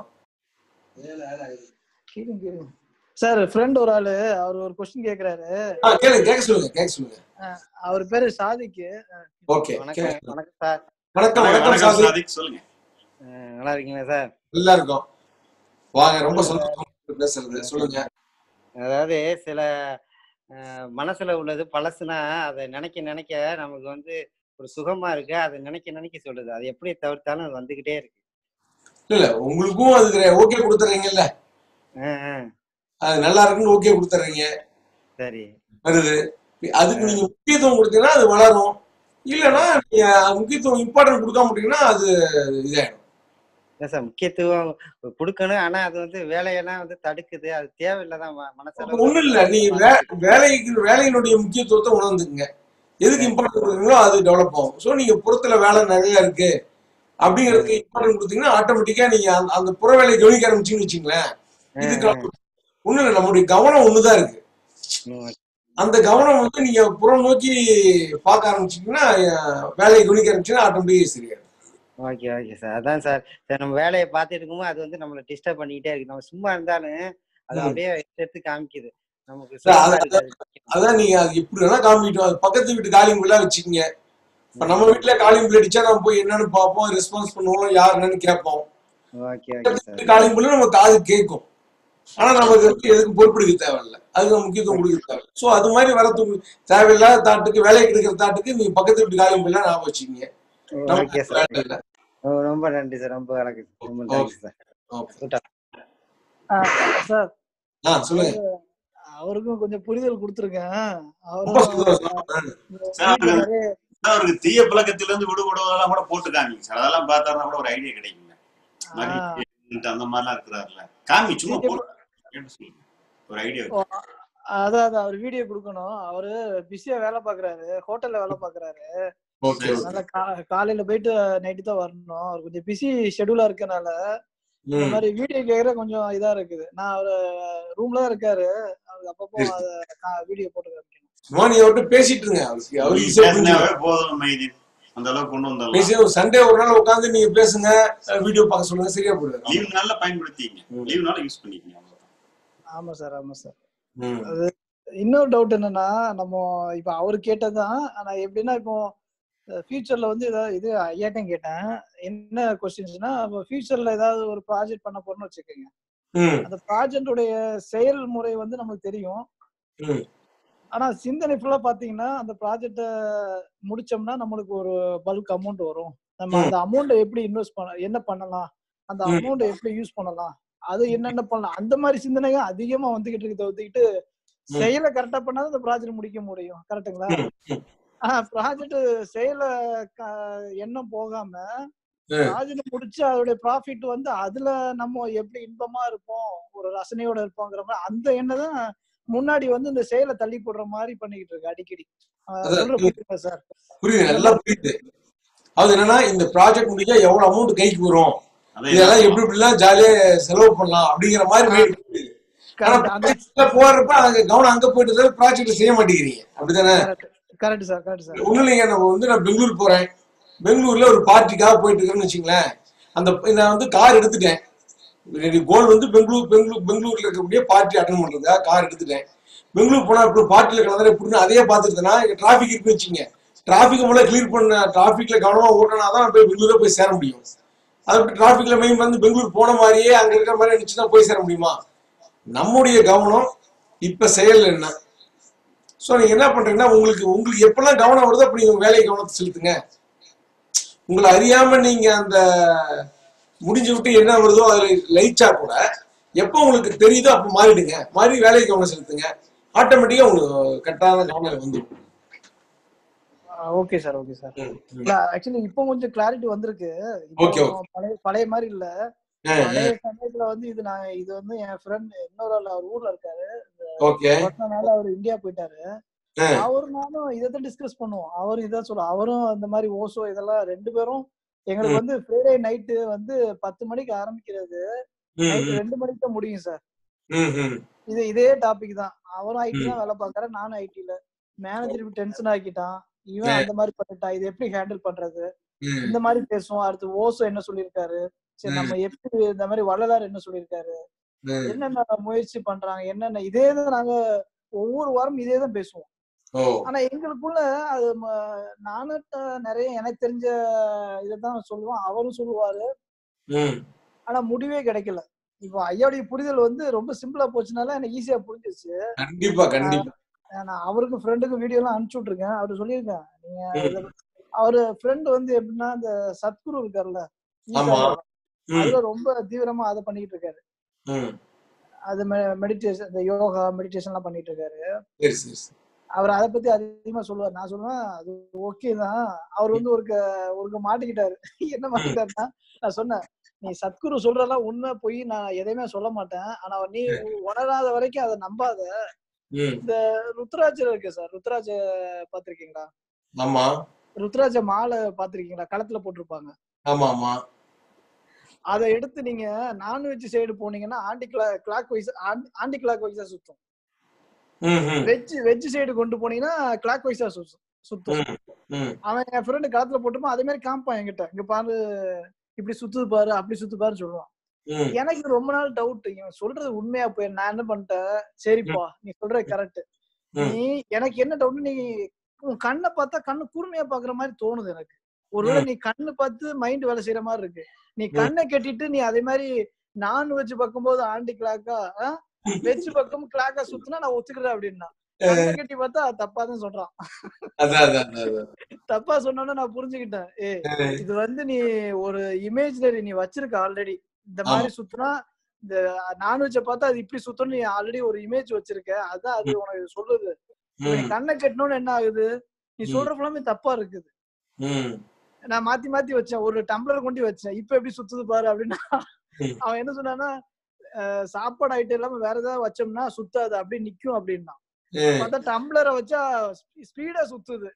கேளுங்க கேளுங்க சார் ஃப்ரெண்ட் ஒரு ஆளு அவர் ஒரு கொஸ்டின் கேக்குறாரு
ஆ கேளுங்க கேட்க சொல்லுங்க கேட்க சொல்லுங்க
அஹ் அவர் பேரு சாதிக்கு அஹ்
ஓகே
வணக்கம்
கேளுங்க
வணக்கம் சார்
வணக்கம்
வணக்கம்
வணக்கம்
வணக்கம்
சாதி
சாதிக் சொல்லுங்க
அஹ் நல்லா இருக்கீங்களா சார்
நல்லா இருக்கும் வாங்க ரொம்ப
ஒரு
சந்தோஷம் பேசுறது சொல்லுங்க
அதாவது சில அஹ், மனசுல உள்ளது பழசுனா அதை நினைக்க நினைக்க நமக்கு வந்து ஒரு சுகமா இருக்கு அதை நினைக்க நினைக்க சொல்லுது அது எப்படி தவிர்த்தாலும் அது வந்துகிட்டே இருக்கு
இல்ல இல்ல உங்களுக்கும் அதுக்கு ஓகே கொடுத்துறீங்கல்ல
அஹ், அஹ்,
அது நல்லா இருக்குன்னு ஓகே கொடுத்துறீங்க
சரி
வருது அதுக்கு
அஹ்,
நீங்க முக்கியத்துவம் கொடுத்தீங்கன்னா அது வளரும் இல்லைன்னா நீங்க அது முக்கியத்துவம் இம்பார்ட்டன்ட் கொடுக்காம விட்டீங்கன்னா அது இதாயிடும்
இல்ல சார் முக்கியத்துவம் கொடுக்கணும் ஆனா அது வந்து வேலையெல்லாம் வந்து தடுக்குது அது தேவையில்லதான் ம-
அப்ப
மனசளவுல
ஒண்ணும் இல்ல
வந்து
நீங்க வே வேலைக்கு வேலையினுடைய முக்கியத்துவத்தை உணர்ந்துக்குங்க எதுக்கு
சரி
இம்பார்ட்டன்ட் கொடுக்குறீங்களோ அது டெவலப் ஆகும் ஸோ நீங்க புறத்துல வேலை நிறைய இருக்கு
ம்,
அப்படிங்கிறதுக்கு இம்பார்ட்டன்ட் கொடுத்தீங்கன்னா ஆட்டோமேட்டிக்கா நீங்க அந்த அந்த புற வேலையை கவனிக்க ஆரம்பிச்சீங்கன்னு வச்சுங்களேன்
அஹ்,
இதுக்கு
அஹ்,
ஒண்ணும் இல்லை நம்முடைய கவனம் ஒண்ணுதான் இருக்கு
ம்,
அந்த கவனம் வந்து நீங்க புறம் நோக்கி பார்க்க ஆரம்பிச்சீங்கன்னா அஹ், வேலையை கவனிக்க ஆரம்பிச்சீங்கன்னா ஆட்டோமேட்டிக்கா சரியாயிடும்
ஓகே ஓகே சார் அதான் சார் சார் நம்ம வேலையை பார்த்துட்டு இருக்கும்போது அது வந்து நம்மளை டிஸ்டர்ப் பண்ணிக்கிட்டே இருக்கு நம்ம சும்மா இருந்தாலும் அது
ம்.
அப்படியே எடுத்து காமிக்குது நமக்கு
சார்,
சுகமா
அத-
இருக்கு
அதான் நீங்க அது எப்படி வேணா காமிக்கிட்டோம் அது பக்கத்து வீட்டு காலிங் பிள்ளை வச்சுக்கோங்க இப்ப நம்ம வீட்டுல காலிங் பிள்ளை அடிச்சா நம்ம போய் என்னன்னு பார்ப்போம் ரெஸ்பான்ஸ் பண்ணுவோம் யார் என்னன்னு கேட்போம்
ஓகே ஓகே சார்
பக்கத்து காலிங் பிள்ளை நம்ம காது கேட்கும் ஆனா நமக்கு வந்து எதுக்கு பொறுப்பெடுக்க தேவையில்ல அதுக்கு முக்கியத்துவம் கொடுக்க தேவை சோ அது மாதிரி வரது தேவையில்லாத தாட்டுக்கு வேலைக்கு எடுக்கிற தாட்டுக்கு நீங்க பக்கத்து வீட்டு காலிங் பிள்ளை ஞாபகம் வச்சுக்கோங்க
ஓகே
நமக்கு
சார்
வேலை இல்லை
ஓ, ரொம்ப நன்றி சார் ரொம்ப எனக்கு ரொம்ப தேங்க்ஸ் சார்
ஓகே
சார்
ஆ சொல்லுங்க
அவரு- அவருக்கும் கொஞ்சம் புரிதல் கொடுத்துருக்கேன்
ரொம்ப
அவரும்
சந்தோஷம்
இந்த
சார்
வீட்டுல
அவருக்கு
நிறைய
சார், அவருக்கு தீய பழக்கத்துல இருந்து விடுபடுவதெல்லாம் கூட போட்டு காமிங்க சார் அதெல்லாம் பார்த்தாருன்னா கூட ஒரு ஐடியா கிடைக்குங்க மகிழ்ச்சி அந்த மாதிரிலாம் இருக்கிறாருல காமி சும்மா
வீடியோ
போட்டு கேட்டு சொல்லுங்க ஒரு ஐடியா
ஓ, அதான் அதான் அவர் வீடியோ கொடுக்கணும் அவரு பிஸியா வேலை பாக்குறாரு ஹோட்டல்ல வேலை பாக்குறாரு
ஓகே
அதனால கா- காலையில போயிட்டு நைட்டு தான் வரணும் அவர் கொஞ்சம் பிஸி ஷெடியூலா இருக்கனால இந்த
ம்
மாதிரி வீடியோ கேக்குற கொஞ்சம் இதா இருக்குது நான் அவரு ரூம்ல தான் இருக்காரு அவருக்கு அப்பப்போ அத வீடியோ போட்டு காமிக்கணும்
சும்மா நீ அவர்கிட்ட பேசிட்டு இருங்க அவருக்கு அவர்
நீங்க
ஈஸியா
பேசினாவே
புரிஞ்சுக்கும்
போதும் மைதீன் அந்த அளவுக்கு கொண்டு வந்துடலாம்
பேசி ஒரு சண்டே ஒரு நாள் உட்காந்து நீங்க பேசுங்க வீடியோ பார்க்க சொல்லுங்க சரியா போயிடுது
லீவ் நாள்ல பயன்படுத்திங்க லீவ் நாள்ல யூஸ் பண்ணிக்கங்க அவ்வளவுதான்.
ஆமா சார் ஆமா சார்
ம்
அது இன்னொரு டவுட் என்னன்னா நம்ம இப்ப அவரு கேட்டதுதான் ஆனா எப்படின்னா இப்போ ஃபியூச்சர்ல வந்து ஏதாவது இது ஐயாட்டையும் கேட்டேன் என்ன கொஸ்டின்ஸ்னா இப்போ ஃபியூச்சர்ல ஏதாவது ஒரு ப்ராஜெக்ட் பண்ண போறோம்னு வச்சுக்கோங்க
ம்
அந்த ப்ராஜெக்டுடைய செயல்முறை வந்து நமக்கு தெரியும்
ம்
ஆனா சிந்தனை ஃபுல்லா பாத்தீங்கன்னா அந்த ப்ராஜெக்ட முடிச்சோம்னா நம்மளுக்கு ஒரு பல்க் அமௌண்ட் வரும் நம்ம
ம்
அந்த அமௌண்ட்டை எப்படி இன்வெஸ்ட் பண்ண என்ன பண்ணலாம் அந்த
ம்
அமௌண்ட்டை எப்படி யூஸ் பண்ணலாம் அது என்னென்ன பண்ணலாம் அந்த மாதிரி சிந்தனைகள் அதிகமா வந்துகிட்டு இருக்கு தவிர்த்துக்கிட்டு
ம்
செயலை கரெக்டா பண்ணாதான் அந்த ப்ராஜெக்ட் முடிக்க முடியும் கரெக்ட்டுங்களா
ம் ம்
ஆஹ் ப்ராஜெக்ட் செயலை க- எண்ணம் போகாம
ம்
ப்ராஜெக்ட் முடிச்சு அதோடைய ப்ராஃபிட் வந்து அதுல நம்ம எப்படி இன்பமா இருப்போம் ஒரு ரசனையோட இருப்போங்கிற மாதிரி அந்த எண்ணம் தான் முன்னாடி வந்து இந்த செயலை தள்ளி போடுற மாதிரி பண்ணிக்கிட்டு இருக்கு அடிக்கடி ஆஹ்
அதான்
சொல்ற புரியுதா சார்
புரியுது
இந்த
நல்லா
மாதிரி
புரியுது அது என்னன்னா இந்த ப்ராஜெக்ட் முடிஞ்சா எவ்வளவு அமௌண்ட் கைக்கு வரும்
அதை
இதெல்லாம்
என்ன
எப்படி எப்படிலாம் ஜாலியா செலவு பண்ணலாம் அப்படிங்கிற மாதிரி மைண்ட் புரியுது ஆனா
கரெக்ட் அந்த
ப்ராஜெக்ட்ல போறப்ப அங்க கவனம் அங்க போயிட்டு ப்ராஜெக்ட் செய்ய மாட்டேங்கிறீங்க அப்படிதானே
correct correct sir correct sir
ஒண்ணும் இல்லைங்க நம்ம வந்து நான் பெங்களூர் போறேன் பெங்களூர்ல ஒரு பார்ட்டிக்காக போயிட்டு இருக்கேன்னு வச்சுங்களேன் அந்த நான் வந்து கார் எடுத்துட்டேன் என்னுடைய கோல் வந்து பெங்களூர் பெங்களூர் பெங்களூர்ல இருக்கக்கூடிய பார்ட்டி அட்டன் பண்றதுக்காக கார் எடுத்துட்டேன் பெங்களூர் போனா அப்புறம் பார்ட்டில கலந்துற எப்படின்னு அதே பார்த்துட்டுனா இங்க டிராபிக் இருக்குன்னு வச்சுங்க டிராபிக் மூலம் கிளியர் பண்ண டிராபிக்ல கவனமா ஓட்டினா தான் போய் பெங்களூர்ல போய் சேர முடியும் அது டிராபிக்ல மெயின் வந்து பெங்களூர் போன மாதிரியே அங்க இருக்கிற மாதிரி இருந்துச்சுன்னா போய் சேர முடியுமா நம்முடைய கவனம் இப்ப செயல் என்ன சோ நீங்க என்ன பண்றீங்கன்னா உங்களுக்கு உங்களுக்கு எப்பெல்லாம் கவனம் வருதோ அப்ப நீங்க உங்க வேலையை கவனத்தை செலுத்துங்க உங்களை அறியாம நீங்க அந்த முடிஞ்சு விட்டு என்ன வருதோ அதுல லயிச்சா கூட எப்போ உங்களுக்கு தெரியுதோ அப்ப மாறிடுங்க மாறி வேலைக்கு கவனம் செலுத்துங்க ஆட்டோமேட்டிக்கா உங்களுக்கு கரெக்டான கவனம் வந்துடும்
ஓகே சார் ஓகே சார்
ம், ம்.
இல்ல ஆக்சுவலி இப்போ கொஞ்சம் கிளாரிட்டி வந்திருக்கு
ஓகே
இப்போ
ஓகே
பழைய பழைய மாதிரி இல்ல
ஆ, ஆ.
பழைய சமயத்துல வந்து இது நான் இது வந்து என் ஃப்ரெண்ட் இன்னொரு ஆள் அவர் ஊர்ல இருக்காரு
ஓகே
கொரோனால அவர் இந்தியா போயிட்டாரு
ஆ,
அவரும் நானும் இதை டிஸ்கஸ் பண்ணுவோம் அவரும் இதான் சொல்லுவோம் அவரும் இந்த மாதிரி ஓசோ இதெல்லாம் ரெண்டு பேரும் எங்களுக்கு
ம்,
வந்து ஃப்ரைடே நைட்டு வந்து பத்து மணிக்கு ஆரம்பிக்கிறது
ம்,
நைட்டு
ம்,
ரெண்டு மணிக்கு தான் முடியும் சார்
ம், ம்,
இது இதே டாபிக் தான் அவரும் ஐடி
ம்,
தான் வேலை பார்க்கறேன் நானும் ஐடில மேனேஜர் இப்படி டென்ஷன் ஆக்கிட்டான் இவன்
ஆ,
அந்த மாதிரி பண்ணிட்டான் இது எப்படி ஹேண்டில் பண்றது
ம்,
இந்த மாதிரி பேசுவோம் அடுத்து ஓசோ என்ன சொல்லியிருக்காரு சரி
ம்,
நம்ம எப்படி இந்த மாதிரி வள்ளலார் என்ன சொல்லியிருக்காரு
ம்.
என்னென்ன முயற்சி பண்றாங்க என்னென்ன இதே தான் நாங்க ஒவ்வொரு வாரம் இதே தான் பேசுவோம்
ஓ
ஆனா எங்களுக்குள்ள அது ம- நானும் ட- நிறைய எனக்கு தெரிஞ்ச இதைதான் சொல்லுவோம் அவரும் சொல்லுவாரு
ம்,
ஆனா முடிவே கிடைக்கல இப்போ ஐயாவுடைய புரிதல் வந்து ரொம்ப சிம்பிளா போச்சுனால எனக்கு ஈஸியா புரிஞ்சிருச்சு
கண்டிப்பா
ஆஹ்
கண்டிப்பா
நான் அவருக்கும் ஃப்ரெண்டுக்கும் வீடியோ எல்லாம் அனுப்பிச்சு விட்டுருக்கேன் அவரு சொல்லியிருக்கேன் நீங்க
ம்,
இத அவரு ஃப்ரெண்ட் வந்து எப்படின்னா இந்த சத்குரு இருக்காருல்ல
ஆமா
ஈசாயோகம்
ம்,
அதுல ரொம்ப தீவிரமா அதை பண்ணிட்டு இருக்காரு
ம்.
அது மெடிடேஷன் இந்த யோகா மெடிடேஷன் எல்லாம் பண்ணிட்டு இருக்காரு
சரி சரி சரி.
அவர் அதை பத்தி அதிகமா சொல்லுவார் நான் சொல்லுவேன் அது ஓகே தான் அவர் வந்து ஒரு க- ஒரு மாட்டிக்கிட்டாரு என்ன
ம்,
மாட்டிக்கிட்டாருன்னா நான் சொன்னேன் நீ சத்குரு சொல்றதெல்லாம் உண்மை போய் நான் எதையுமே சொல்ல மாட்டேன் ஆனா நீ
ம்,
உணராத வரைக்கும் அதை நம்பாத
ம்.
இந்த ருத்ராஜ இருக்கு சார் ருத்ராஜ பாத்திருக்கீங்களா
ஆமா
ருத்ராஜ மாலை பாத்திருக்கீங்களா களத்துல போட்டிருப்பாங்க
ஆமா ஆமா
அதை எடுத்து நீங்க நான்வெஜ் சைடு போனீங்கன்னா ஆண்டி கிளா கிளாக் வைஸ் ஆண்டி கிளாக் வைஸா சுத்தும் வெஜ் வெஜ் சைடு கொண்டு போனீங்கன்னா கிளாக் வைஸா சுத்தும் அவன் என் ஃப்ரெண்டு களத்துல போட்டுமா அதே மாதிரி காமிப்பான் என்கிட்ட இங்க பாரு இப்படி சுத்துது பாரு அப்படி சுத்து பாரு சொல்லுவான் எனக்கு இது ரொம்ப நாள் டவுட் இவன் சொல்றது உண்மையா போய் நான் என்ன பண்ணிட்டேன் சரிப்பா நீ சொல்றது கரெக்ட் நீ எனக்கு என்ன டவுட் நீ உன் கண்ணை பார்த்தா கண்ணு கூர்மையா பாக்குற மாதிரி தோணுது எனக்கு ஒருவேளை நீ கண்ணு பார்த்து மைண்ட் வேலை செய்யற மாதிரி இருக்கு நீ கண்ணை கட்டிட்டு நீ அதே மாதிரி நான் வெஜ் பார்க்கும்போது ஆண்டி கிளாக்கா வெஜ் பக்கம் கிளாக்கா சுத்தினா நான் ஒத்துக்கிறேன் அப்படின்னா கண்ணை கட்டி பார்த்தா தப்பா தான் சொல்றான் தப்பா சொன்னோன்னு நான் புரிஞ்சுக்கிட்டேன் ஏ இது வந்து நீ ஒரு இமேஜினரி நீ வச்சிருக்க ஆல்ரெடி இந்த மாதிரி சுத்தினா இந்த நான்வெஜ்ஜ பார்த்தா அது இப்படி சுத்தணும் நீ ஆல்ரெடி ஒரு இமேஜ் வச்சிருக்க அதான் அது உனக்கு சொல்லுது நீ கண்ணை கட்டணும்னு என்ன ஆகுது நீ சொல்ற ஃபுல்லாமே தப்பா இருக்குது நான் மாத்தி மாத்தி வச்சேன் ஒரு டம்ளர் கொண்டு வச்சேன் இப்ப எப்படி சுத்துது பாரு அப்படின்னா அவன் என்ன சொன்னான்னா சாப்பாடு ஐட்டம் இல்லாம வேற ஏதாவது வச்சோம்னா சுத்தாது அப்படி நிக்கும் அப்படின்னா பார்த்தா டம்ளரை வச்சா ஸ்பீடா சுத்துது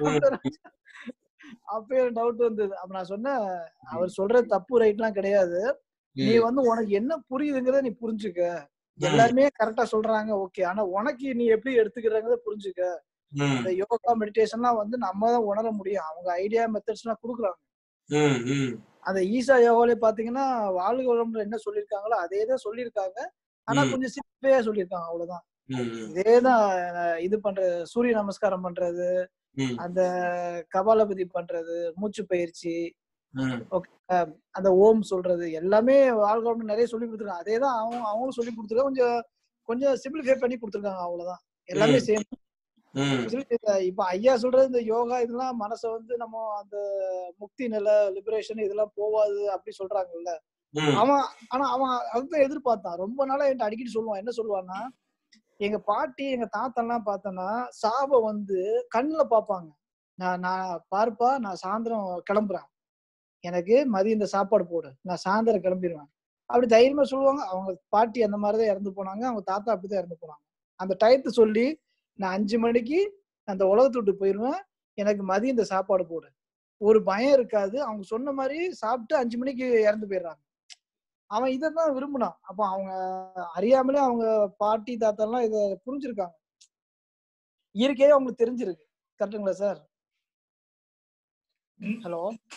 அப்ப டவுட் வந்தது அப்ப நான் சொன்னேன் அவர் சொல்றது தப்பு ரைட்லாம் கிடையாது நீ வந்து உனக்கு என்ன புரியுதுங்கிறத நீ புரிஞ்சுக்க எல்லாருமே கரெக்டா சொல்றாங்க ஓகே ஆனா உனக்கு நீ எப்படி எடுத்துக்கிறங்கிறத புரிஞ்சுக்க இந்த யோகா மெடிடேஷன்லாம் வந்து நம்ம தான் உணர முடியும் அவங்க ஐடியா மெத்தட்ஸ் எல்லாம் கொடுக்குறாங்க அந்த ஈசா யோகாலே பாத்தீங்கன்னா வாழ்க வளம்ல என்ன சொல்லியிருக்காங்களோ அதே தான் சொல்லியிருக்காங்க ஆனா கொஞ்சம் சிம்பிளா சொல்லியிருக்காங்க அவ்வளவுதான் இதேதான் இது பண்றது சூரிய நமஸ்காரம் பண்றது அந்த கபாலபதி பண்றது மூச்சு பயிற்சி அந்த ஓம் சொல்றது எல்லாமே வாழ்க்கை நிறைய சொல்லி கொடுத்துருக்காங்க அதே தான் அவங்க அவங்களும் சொல்லி கொடுத்துருக்காங்க கொஞ்சம் கொஞ்சம் சிம்பிளிஃபை பண்ணி கொடுத்துருக்காங்க அவ்வளவுதான் எல்லாமே சேம் இப்ப ஐயா சொல்றது இந்த யோகா இதெல்லாம் மனச வந்து நம்ம அந்த முக்தி நிலை லிபரேஷன் இதெல்லாம் போவாது அப்படி சொல்றாங்கல்ல அவன் ஆனா அவன் அதுதான் எதிர்பார்த்தான் ரொம்ப நாளா என்கிட்ட அடிக்கடி சொல்லுவான் என்ன சொல்லுவான்னா எங்க பாட்டி எங்க தாத்தெல்லாம் பார்த்தோன்னா சாப வந்து கண்ணுல பாப்பாங்க நான் நான் பார்ப்பா நான் சாயந்தரம் கிளம்புறேன் எனக்கு மதியம் இந்த சாப்பாடு போடு நான் சாயந்தரம் கிளம்பிடுவேன் அப்படி தைரியமா சொல்லுவாங்க அவங்க பாட்டி அந்த மாதிரிதான் இறந்து போனாங்க அவங்க தாத்தா அப்படிதான் இறந்து போனாங்க அந்த டயத்தை சொல்லி நான் அஞ்சு மணிக்கு அந்த உலகத்தை விட்டு போயிடுவேன் எனக்கு மதியம் இந்த சாப்பாடு போடு ஒரு பயம் இருக்காது அவங்க சொன்ன மாதிரி சாப்பிட்டு அஞ்சு மணிக்கு இறந்து போயிடுறாங்க அவன் இதைதான் விரும்பினான் அப்ப அவங்க அறியாமலே அவங்க பாட்டி தாத்தாலாம் இத புரிஞ்சிருக்காங்க இயற்கையே அவங்களுக்கு தெரிஞ்சிருக்கு கரெக்டுங்களா சார் ஹலோ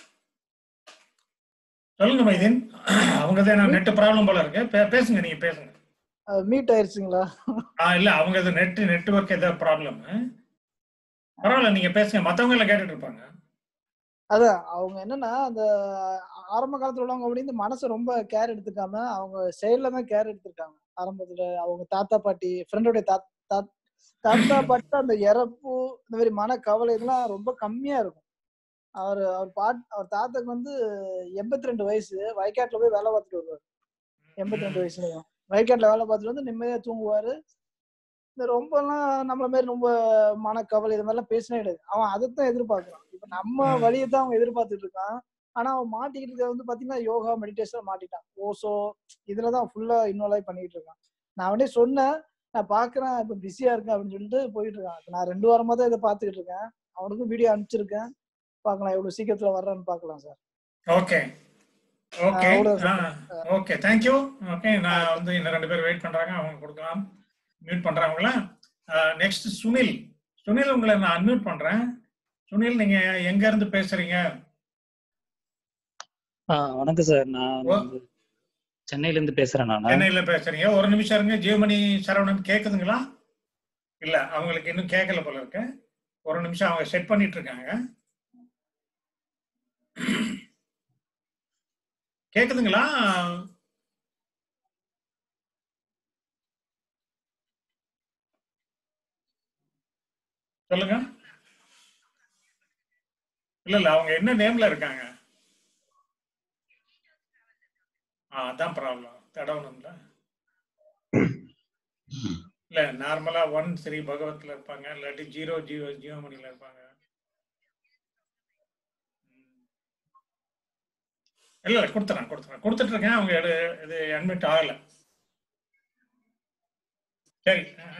சொல்லுங்க மைதீன் அவங்க தான் நெட் ப்ராப்ளம் போல இருக்கு பேசுங்க நீங்க பேசுங்க
மீட் ஆயிருச்சுங்களா
இல்ல அவங்க இது நெட் நெட்வொர்க் ஏதாவது ப்ராப்ளம் பரவாயில்ல நீங்க பேசுங்க மத்தவங்க எல்லாம் கேட்டுட்டு இருப்பாங்க
அதான் அவங்க என்னன்னா அந்த ஆரம்ப காலத்துல உள்ளவங்க அப்படி இந்த மனசை ரொம்ப கேர் எடுத்துக்காம அவங்க செயல்ல தான் கேர் எடுத்திருக்காங்க ஆரம்பத்துல அவங்க தாத்தா பாட்டி ஃப்ரெண்டோடைய தாத்தா பாட்டி அந்த இறப்பு இந்த மாதிரி மன கவலை இதெல்லாம் ரொம்ப கம்மியா இருக்கும் அவர் அவர் பாட் அவர் தாத்தாக்கு வந்து எண்பத்தி ரெண்டு வயசு வயக்காட்டுல போய் வேலை பார்த்துட்டு வருவார் எண்பத்தி ரெண்டு வயசுலயும் வயக்காட்டுல வேலை பார்த்துட்டு வந்து நிம்மதியா தூங்குவாரு இந்த ரொம்ப எல்லாம் நம்மள மாதிரி ரொம்ப மனக்கவலை இது மாதிரிலாம் பேசினே கிடையாது அவன் அதைத்தான் எதிர்பார்க்கறான் இப்ப நம்ம வழியை தான் அவன் எதிர்பார்த்துட்டு இருக்கான் ஆனா அவன் மாட்டிக்கிட்டு இருக்கிறது வந்து பாத்தீங்கன்னா யோகா மெடிடேஷன் மாட்டிட்டான் ஓசோ இதுலதான் ஃபுல்லா இன்வால்வ் பண்ணிட்டு இருக்கான் நான் அவனே சொன்னேன் நான் பாக்குறேன் இப்ப பிஸியா இருக்கேன் அப்படின்னு சொல்லிட்டு போயிட்டு இருக்கான் நான் ரெண்டு வாரமா தான் இதை பாத்துக்கிட்டு இருக்கேன் அவனுக்கும் வீடியோ அனுப்பிச்சிருக்கேன் பார்க்கலாம் எவ்வளவு சீக்கிரத்துல வர்றான்னு பாக்கலாம் sir
okay okay okay thank you okay நான் வந்து இன்னும் ரெண்டு பேர் வெயிட் பண்றாங்க அவங்க கொடுக்கலாம் மியூட் பண்றாங்களா நெக்ஸ்ட் சுனில் சுனில் உங்களை நான் அன்மியூட் பண்றேன் சுனில் நீங்க எங்க இருந்து பேசுறீங்க
வணக்கம் சார் நான் சென்னையில இருந்து பேசுறேன் நான்
சென்னையில பேசுறீங்க ஒரு நிமிஷம் இருங்க ஜீவமணி சரவணன் கேக்குதுங்களா இல்ல அவங்களுக்கு இன்னும் கேட்கல போல இருக்கு ஒரு நிமிஷம் அவங்க செட் பண்ணிட்டு இருக்காங்க கேக்குதுங்களா சொல்லுங்க இல்ல இல்ல அவங்க என்ன நேம்ல இருக்காங்க அதான் ப்ராப்ளம் தடவணும்ல இல்ல நார்மலா ஒன் ஸ்ரீ பகவத்ல இருப்பாங்க இல்லாட்டி ஜீரோ ஜீரோ ஜீவமணில இருப்பாங்க இல்ல இல்ல கொடுத்துறேன் கொடுத்துறேன் கொடுத்துட்டு இருக்கேன் அவங்க இது அட்மிட் ஆகல சரி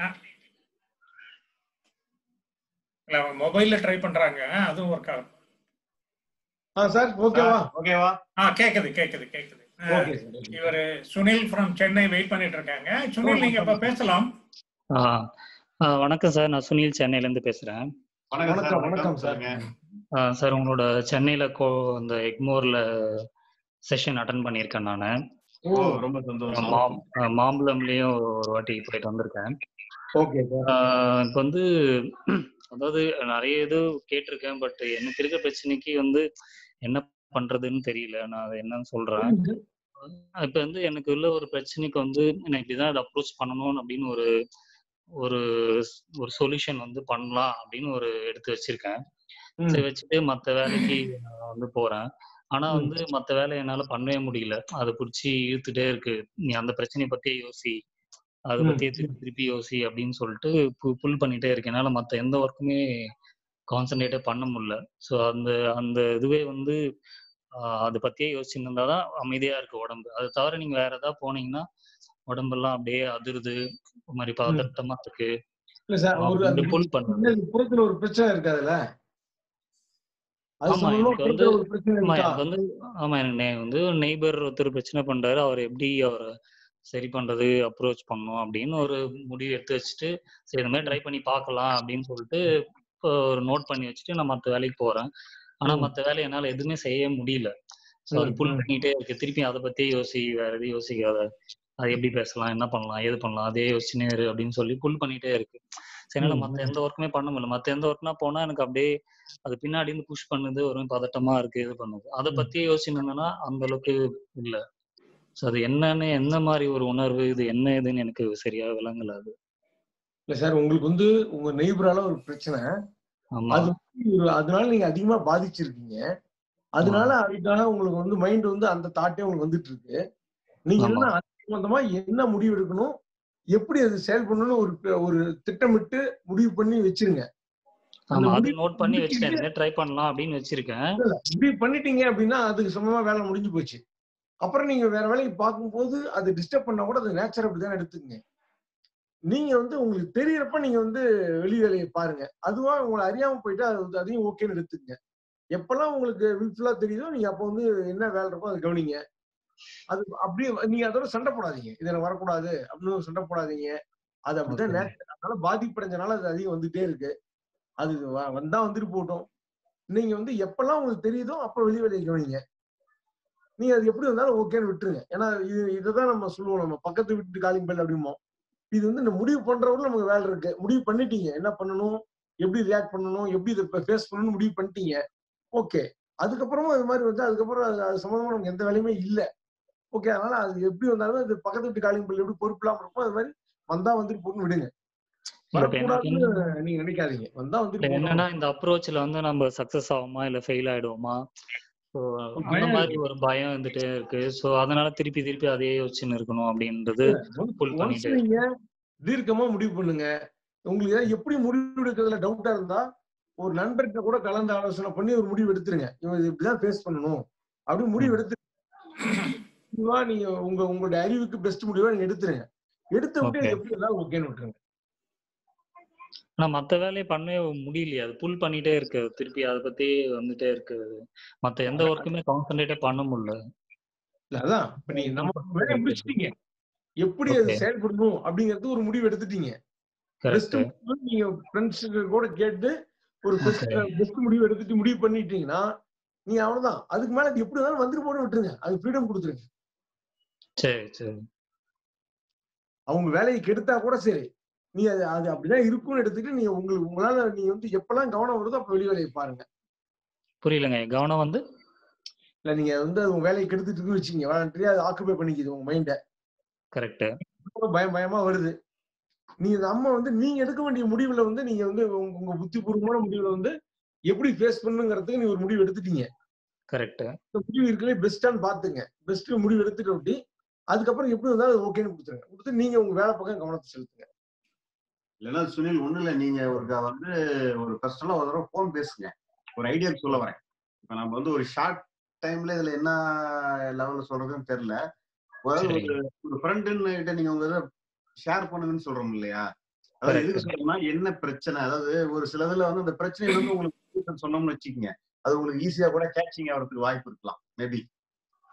இல்ல அவங்க மொபைல்ல ட்ரை பண்றாங்க அதுவும் ஒர்க் ஆகும்
சார் ஓகேவா
ஓகேவா
ஆ கேக்குது கேக்குது கேக்குது இவரு சுனில் ஃப்ரம் சென்னை வெயிட் பண்ணிட்டு இருக்காங்க சுனில் நீங்க இப்ப பேசலாம்
ஆ, வணக்கம் சார் நான் சுனில் சென்னையில இருந்து பேசுறேன்
வணக்கம் சார்
வணக்கம் வணக்கம் சார்
சொல்லுங்க
ஆ, சார் உங்களோட சென்னையில கோ இந்த எக்மோர்ல செஷன் அட்டன் பண்ணியிருக்கேன் நான்
ஓ
ஓ ரொம்ப சந்தோஷம்
மாம் ஆ, மாம்பழம்லயும் ஒரு வாட்டி போயிட்டு வந்திருக்கேன்
ஓகே சார்
ஆ, இப்போ வந்து அதாவது நிறைய இது கேட்டிருக்கேன் பட் எனக்கு இருக்க பிரச்சனைக்கு வந்து என்ன பண்றதுன்னு தெரியல நான் அதை என்னன்னு சொல்றேன் இப்ப வந்து எனக்கு உள்ள ஒரு பிரச்சனைக்கு வந்து நான் இப்படிதான் இதை அப்ரோச் பண்ணணும் அப்படின்னு ஒரு ஒரு ஒரு சொல்யூஷன் வந்து பண்ணலாம் அப்படின்னு ஒரு எடுத்து வச்சிருக்கேன்
ம்
சரி வச்சுட்டு மத்த வேலைக்கு நான் வந்து போறேன் ஆனா
ம்
வந்து மத்த வேலை என்னால பண்ணவே முடியல அதை பிடிச்சி இழுத்துட்டே இருக்கு நீ அந்த பிரச்சனையை பத்தியே யோசி அதை
ம்
பத்தியே திருப்பி திருப்பி யோசி அப்படின்னு சொல்லிட்டு புல் பண்ணிட்டே இருக்கேன் என்னால மத்த எந்த ஒர்க்குமே கான்சென்ட்ரேட்டே பண்ண முடியல ஸோ அந்த அந்த இதுவே வந்து ஆஹ் அதை பத்தியே யோசிச்சுட்டு இருந்தாதான் அமைதியா இருக்கு உடம்பு அதை தவிர நீங்க வேற ஏதாவது போனீங்கன்னா உடம்பெல்லாம் அப்படியே அதிருது ஒரு மாதிரி
ம்
பதட்டமா இருக்கு
இல்ல சார் ஒரு அந்த
அப்படின்னு புல் பண்ணுது
பின்னாடி புறத்துல ஒரு பிரச்சனை இருக்காதுல்ல அது
ஆமா
சம்பந்தமா
எனக்கு வந்து
புறத்துல ஒரு பிரச்சனை
ஆமா
இருக்கா
எனக்கு வந்து ஆமா எனக்கு நே- வந்து நெய்பர் ஒருத்தர் பிரச்சனை பண்றாரு அவர் எப்படி அவரை சரி பண்றது அப்ரோச் பண்ணணும் அப்படின்னு ஒரு முடிவு எடுத்து வச்சுட்டு சரி இந்த மாதிரி ட்ரை பண்ணி பார்க்கலாம் அப்படின்னு சொல்லிட்டு இப்போ ஒரு நோட் பண்ணி வச்சுட்டு நான் மற்ற வேலைக்கு போறேன் ஆனா
ம்
மற்ற வேலை என்னால எதுவுமே செய்ய முடியல ஸோ அது
ம்
புல்
ம்
பண்ணிட்டே இருக்கு திருப்பி அதை பத்தியே யோசி வேற எதையும் யோசிக்காத அது எப்படி பேசலாம் என்ன பண்ணலாம் ஏது பண்ணலாம் அதே யோசிச்சுனே இரு அப்படின்னு சொல்லி புல் பண்ணிட்டே இருக்கு சரி என்னால
ம்
மத்த
ம்
எந்த ஒர்க்குமே பண்ண முடியல மத்த எந்த ஒர்க்னா போனா எனக்கு அப்படியே அது பின்னாடி இருந்து புஷ் பண்ணுது ஒரு மாதிரி பதட்டமா இருக்கு இது பண்ணுது அதை
ம்
பத்தியே யோசிச்சுருந்தேன்னா அந்த அளவுக்கு இல்ல ஸோ அது என்னன்னு எந்த மாதிரி ஒரு உணர்வு இது என்ன ஏதுன்னு எனக்கு சரியா விளங்கல அது
இல்ல சார் உங்களுக்கு வந்து உங்க நெய்பரால ஒரு பிரச்சனை
ஆமா
அது வந்து ஒரு அதனால நீங்க அதிகமா பாதிச்சிருக்கீங்க
ஆ
அதனால அதுக்காக உங்களுக்கு வந்து மைண்ட் வந்து அந்த தாட்டே உங்களுக்கு வந்துட்டு இருக்கு நீங்க
ஆமா
என்ன அது சம்பந்தமா என்ன முடிவு எடுக்கணும் எப்படி அது செயல்படணும்னு ஒரு ஒரு திட்டமிட்டு முடிவு பண்ணி வச்சிருங்க அந்த
ஆமா அது
முடிவு
நோட் பண்ணி வச்சுட்டேன்
முடிச்சுட்டு
இந்த மாதிரி ட்ரை பண்ணலாம் அப்படின்னு வச்சிருக்கேன்
இல்ல, இல்ல, முடிவு பண்ணிட்டீங்க அப்படின்னா அதுக்கு சமமா வேலை முடிஞ்சு போச்சு அப்புறம் நீங்க வேற வேலைக்கு பார்க்கும்போது அது டிஸ்டர்ப் பண்ணா கூட அது நேச்சர் அப்படிதான் எடுத்துக்கங்க நீங்க வந்து உங்களுக்கு தெரியறப்ப நீங்க வந்து வெளி வேலையை பாருங்க அதுவா உங்களை அறியாம போயிட்டா அது வந்து அதையும் ஓகேன்னு எடுத்துக்கங்க எப்பெல்லாம் உங்களுக்கு வில்ஃபுல்லா தெரியுதோ நீங்க அப்போ வந்து என்ன வேலை இருக்கோ அதை கவனிங்க அது அப்படியே நீங்க அதோட சண்டை போடாதீங்க இது எனக்கு வரக்கூடாது அப்படின்னு சண்டை போடாதீங்க அது அப்படிதான்
ஓகே
நேச்சர் அதனால பாதிப்படைஞ்சனால அது அதிகம் வந்துட்டே இருக்கு அது வ- வந்தா வந்துட்டு போகட்டும் நீங்க வந்து எப்பெல்லாம் உங்களுக்கு தெரியுதோ அப்ப வெளி வேலையை கவனிங்க நீங்க அது எப்படி வந்தாலும் ஓகேன்னு விட்டுருங்க ஏன்னா இது இதுதான் நம்ம சொல்லுவோம் நம்ம பக்கத்து வீட்டு காலிங் பெல் அப்படிம்போம் இது வந்து இந்த முடிவு பண்றவங்க நமக்கு வேலை இருக்கு முடிவு பண்ணிட்டீங்க என்ன பண்ணணும் எப்படி ரியாக்ட் பண்ணணும் எப்படி இதை ஃபேஸ் பண்ணணும்னு முடிவு பண்ணிட்டீங்க ஓகே அதுக்கப்புறமும் அது மாதிரி வந்து அதுக்கப்புறம் அது அது சம்மந்தமா நமக்கு எந்த வேலையுமே இல்லை ஓகே அதனால அது எப்படி வந்தாலும் அது பக்கத்து வீட்டு காலிங் பெல் எப்படி பொறுப்பு இல்லாம இருக்கும் அது மாதிரி வந்தா வந்துட்டு போட்டுன்னு விடுங்க
இல்ல இப்ப எனக்கு
வரக்கூடாதுன்னு
என்ன
நீங்க நினைக்காதீங்க வந்தா
இல்ல
வந்துட்டு போகணும்
என்னன்னா இந்த அப்ரோச்ல வந்து நம்ம சக்சஸ் ஆகுமா இல்ல ஃபெயில் ஆயிடுவோமா ஸோ
ஒரு
அந்த
பயம்
மாதிரி
இருக்கு
ஒரு பயம் இருந்துட்டே இருக்கு ஸோ அதனால திருப்பி திருப்பி அதே யோசிச்சுன்னு இருக்கணும் அப்படின்றது புல்
ஒன்ஸ்
பண்ணிட்டே
நீங்க
இருக்கு
தீர்க்கமா முடிவு பண்ணுங்க உங்களுக்கு ஏதாவது எப்படி முடிவு எடுக்கிறதுல டவுட்டா இருந்தா ஒரு நண்பர்கிட்ட கூட கலந்து ஆலோசனை பண்ணி ஒரு முடிவு எடுத்துருங்க இவன் இது இப்படிதான் ஃபேஸ் பண்ணணும் அப்படி முடிவு
ம்
எடுத்து முடிவா நீங்க உங்க உங்களுடைய அறிவுக்கு பெஸ்ட் முடிவா நீங்க எடுத்துருங்க எடுத்து விட்டு
ஓகே
இது எப்படி இருந்தாலும் ஓகேன்னு விட்டுருங்க
ஆனா மத்த வேலையை பண்ணவே முடியலையே அது புல் பண்ணிட்டே இருக்கு திருப்பி அதை பத்தி வந்துட்டே இருக்கு அது. மத்த எந்த ஒர்க்குமே கான்சென்ட்ரேட்டே பண்ண முடியல
இல்ல அதான் இப்ப நீங்க நம்ம வேலையை
இருக்கு
முடிச்சிட்டீங்க எப்படி அது
ஓகே
செயல்படணும் அப்படிங்கிறது ஒரு முடிவு எடுத்துட்டீங்க பெஸ்ட்
கரெக்ட்
முடிவு நீங்க ஃப்ரெண்ட்ஸ் கூட கேட்டு ஒரு பெஸ்ட்
ஓகே
பெஸ்ட் முடிவு எடுத்துட்டு முடிவு பண்ணிட்டீங்கன்னா நீங்க அவ்வளவுதான் அதுக்கு மேல அது எப்படி இருந்தாலும் வந்துட்டு போட விட்டுருங்க அது ஃப்ரீடம் கொடுத்துருங்க
சரி சரி
அவங்க வேலையை கெடுத்தா கூட சரி நீ அது அது அப்படிதான் இருக்கும்னு எடுத்துட்டு நீங்க உங்களுக்கு உங்களால நீங்க வந்து எப்பெல்லாம் கவனம் வருதோ அப்ப வெளி வேலையை பாருங்க
புரியலங்க கவனம் வந்து
இல்ல நீங்க வந்து அது உங்க வேலையை கெடுத்துட்டு இருக்குன்னு வச்சுக்கீங்க வாலண்டரியா அது ஆக்குபை பண்ணிக்குது உங்க மைண்ட
கரெக்ட்
பயம் பயமா வருது நீங்க நம்ம வந்து நீங்க எடுக்க வேண்டிய முடிவுல வந்து நீங்க வந்து உங்க உங்க புத்திபூர்வமான முடிவுல வந்து எப்படி ஃபேஸ் பண்ணுங்கிறதுக்கு நீங்க ஒரு முடிவு எடுத்துட்டீங்க
கரெக்ட்
இந்த முடிவு இருக்கலே பெஸ்டான்னு பாத்துங்க பெஸ்ட் முடிவு எடுத்துட்டு ஒட்டி அதுக்கப்புறம் எப்படி வந்தாலும் ஓகேன்னு கொடுத்துருங்க கொடுத்து நீங்க உங்க வேலை பக்கம் கவனத்தை செலுத்துங்க
இல்லைன்னா சுனில் ஒண்ணு இல்ல நீங்க ஒருக்கா வந்து ஒரு பர்சனலா ஒரு தடவை போன் பேசுங்க ஒரு ஐடியா சொல்ல வரேன் இப்ப நம்ம வந்து ஒரு ஷார்ட் டைம்ல இதுல என்ன லெவல்ல சொல்றதுன்னு தெரியல அதாவது ஒரு
சரிங்க
ஒரு ஃப்ரெண்டுன்னு கிட்ட நீங்க உங்க இதை ஷேர் பண்ணுங்கன்னு சொல்றோம் இல்லையா அதாவது எதுக்கு
கரெக்ட்
சொல்றோம்னா என்ன பிரச்சனை அதாவது ஒரு சிலதுல வந்து அந்த பிரச்சனையில இருந்து உங்களுக்கு solution சொன்னோம்னு வச்சுக்கோங்க அது உங்களுக்கு ஈஸியா கூட கேட்சிங் ஆகிறதுக்கு வாய்ப்பு இருக்கலாம் மேபி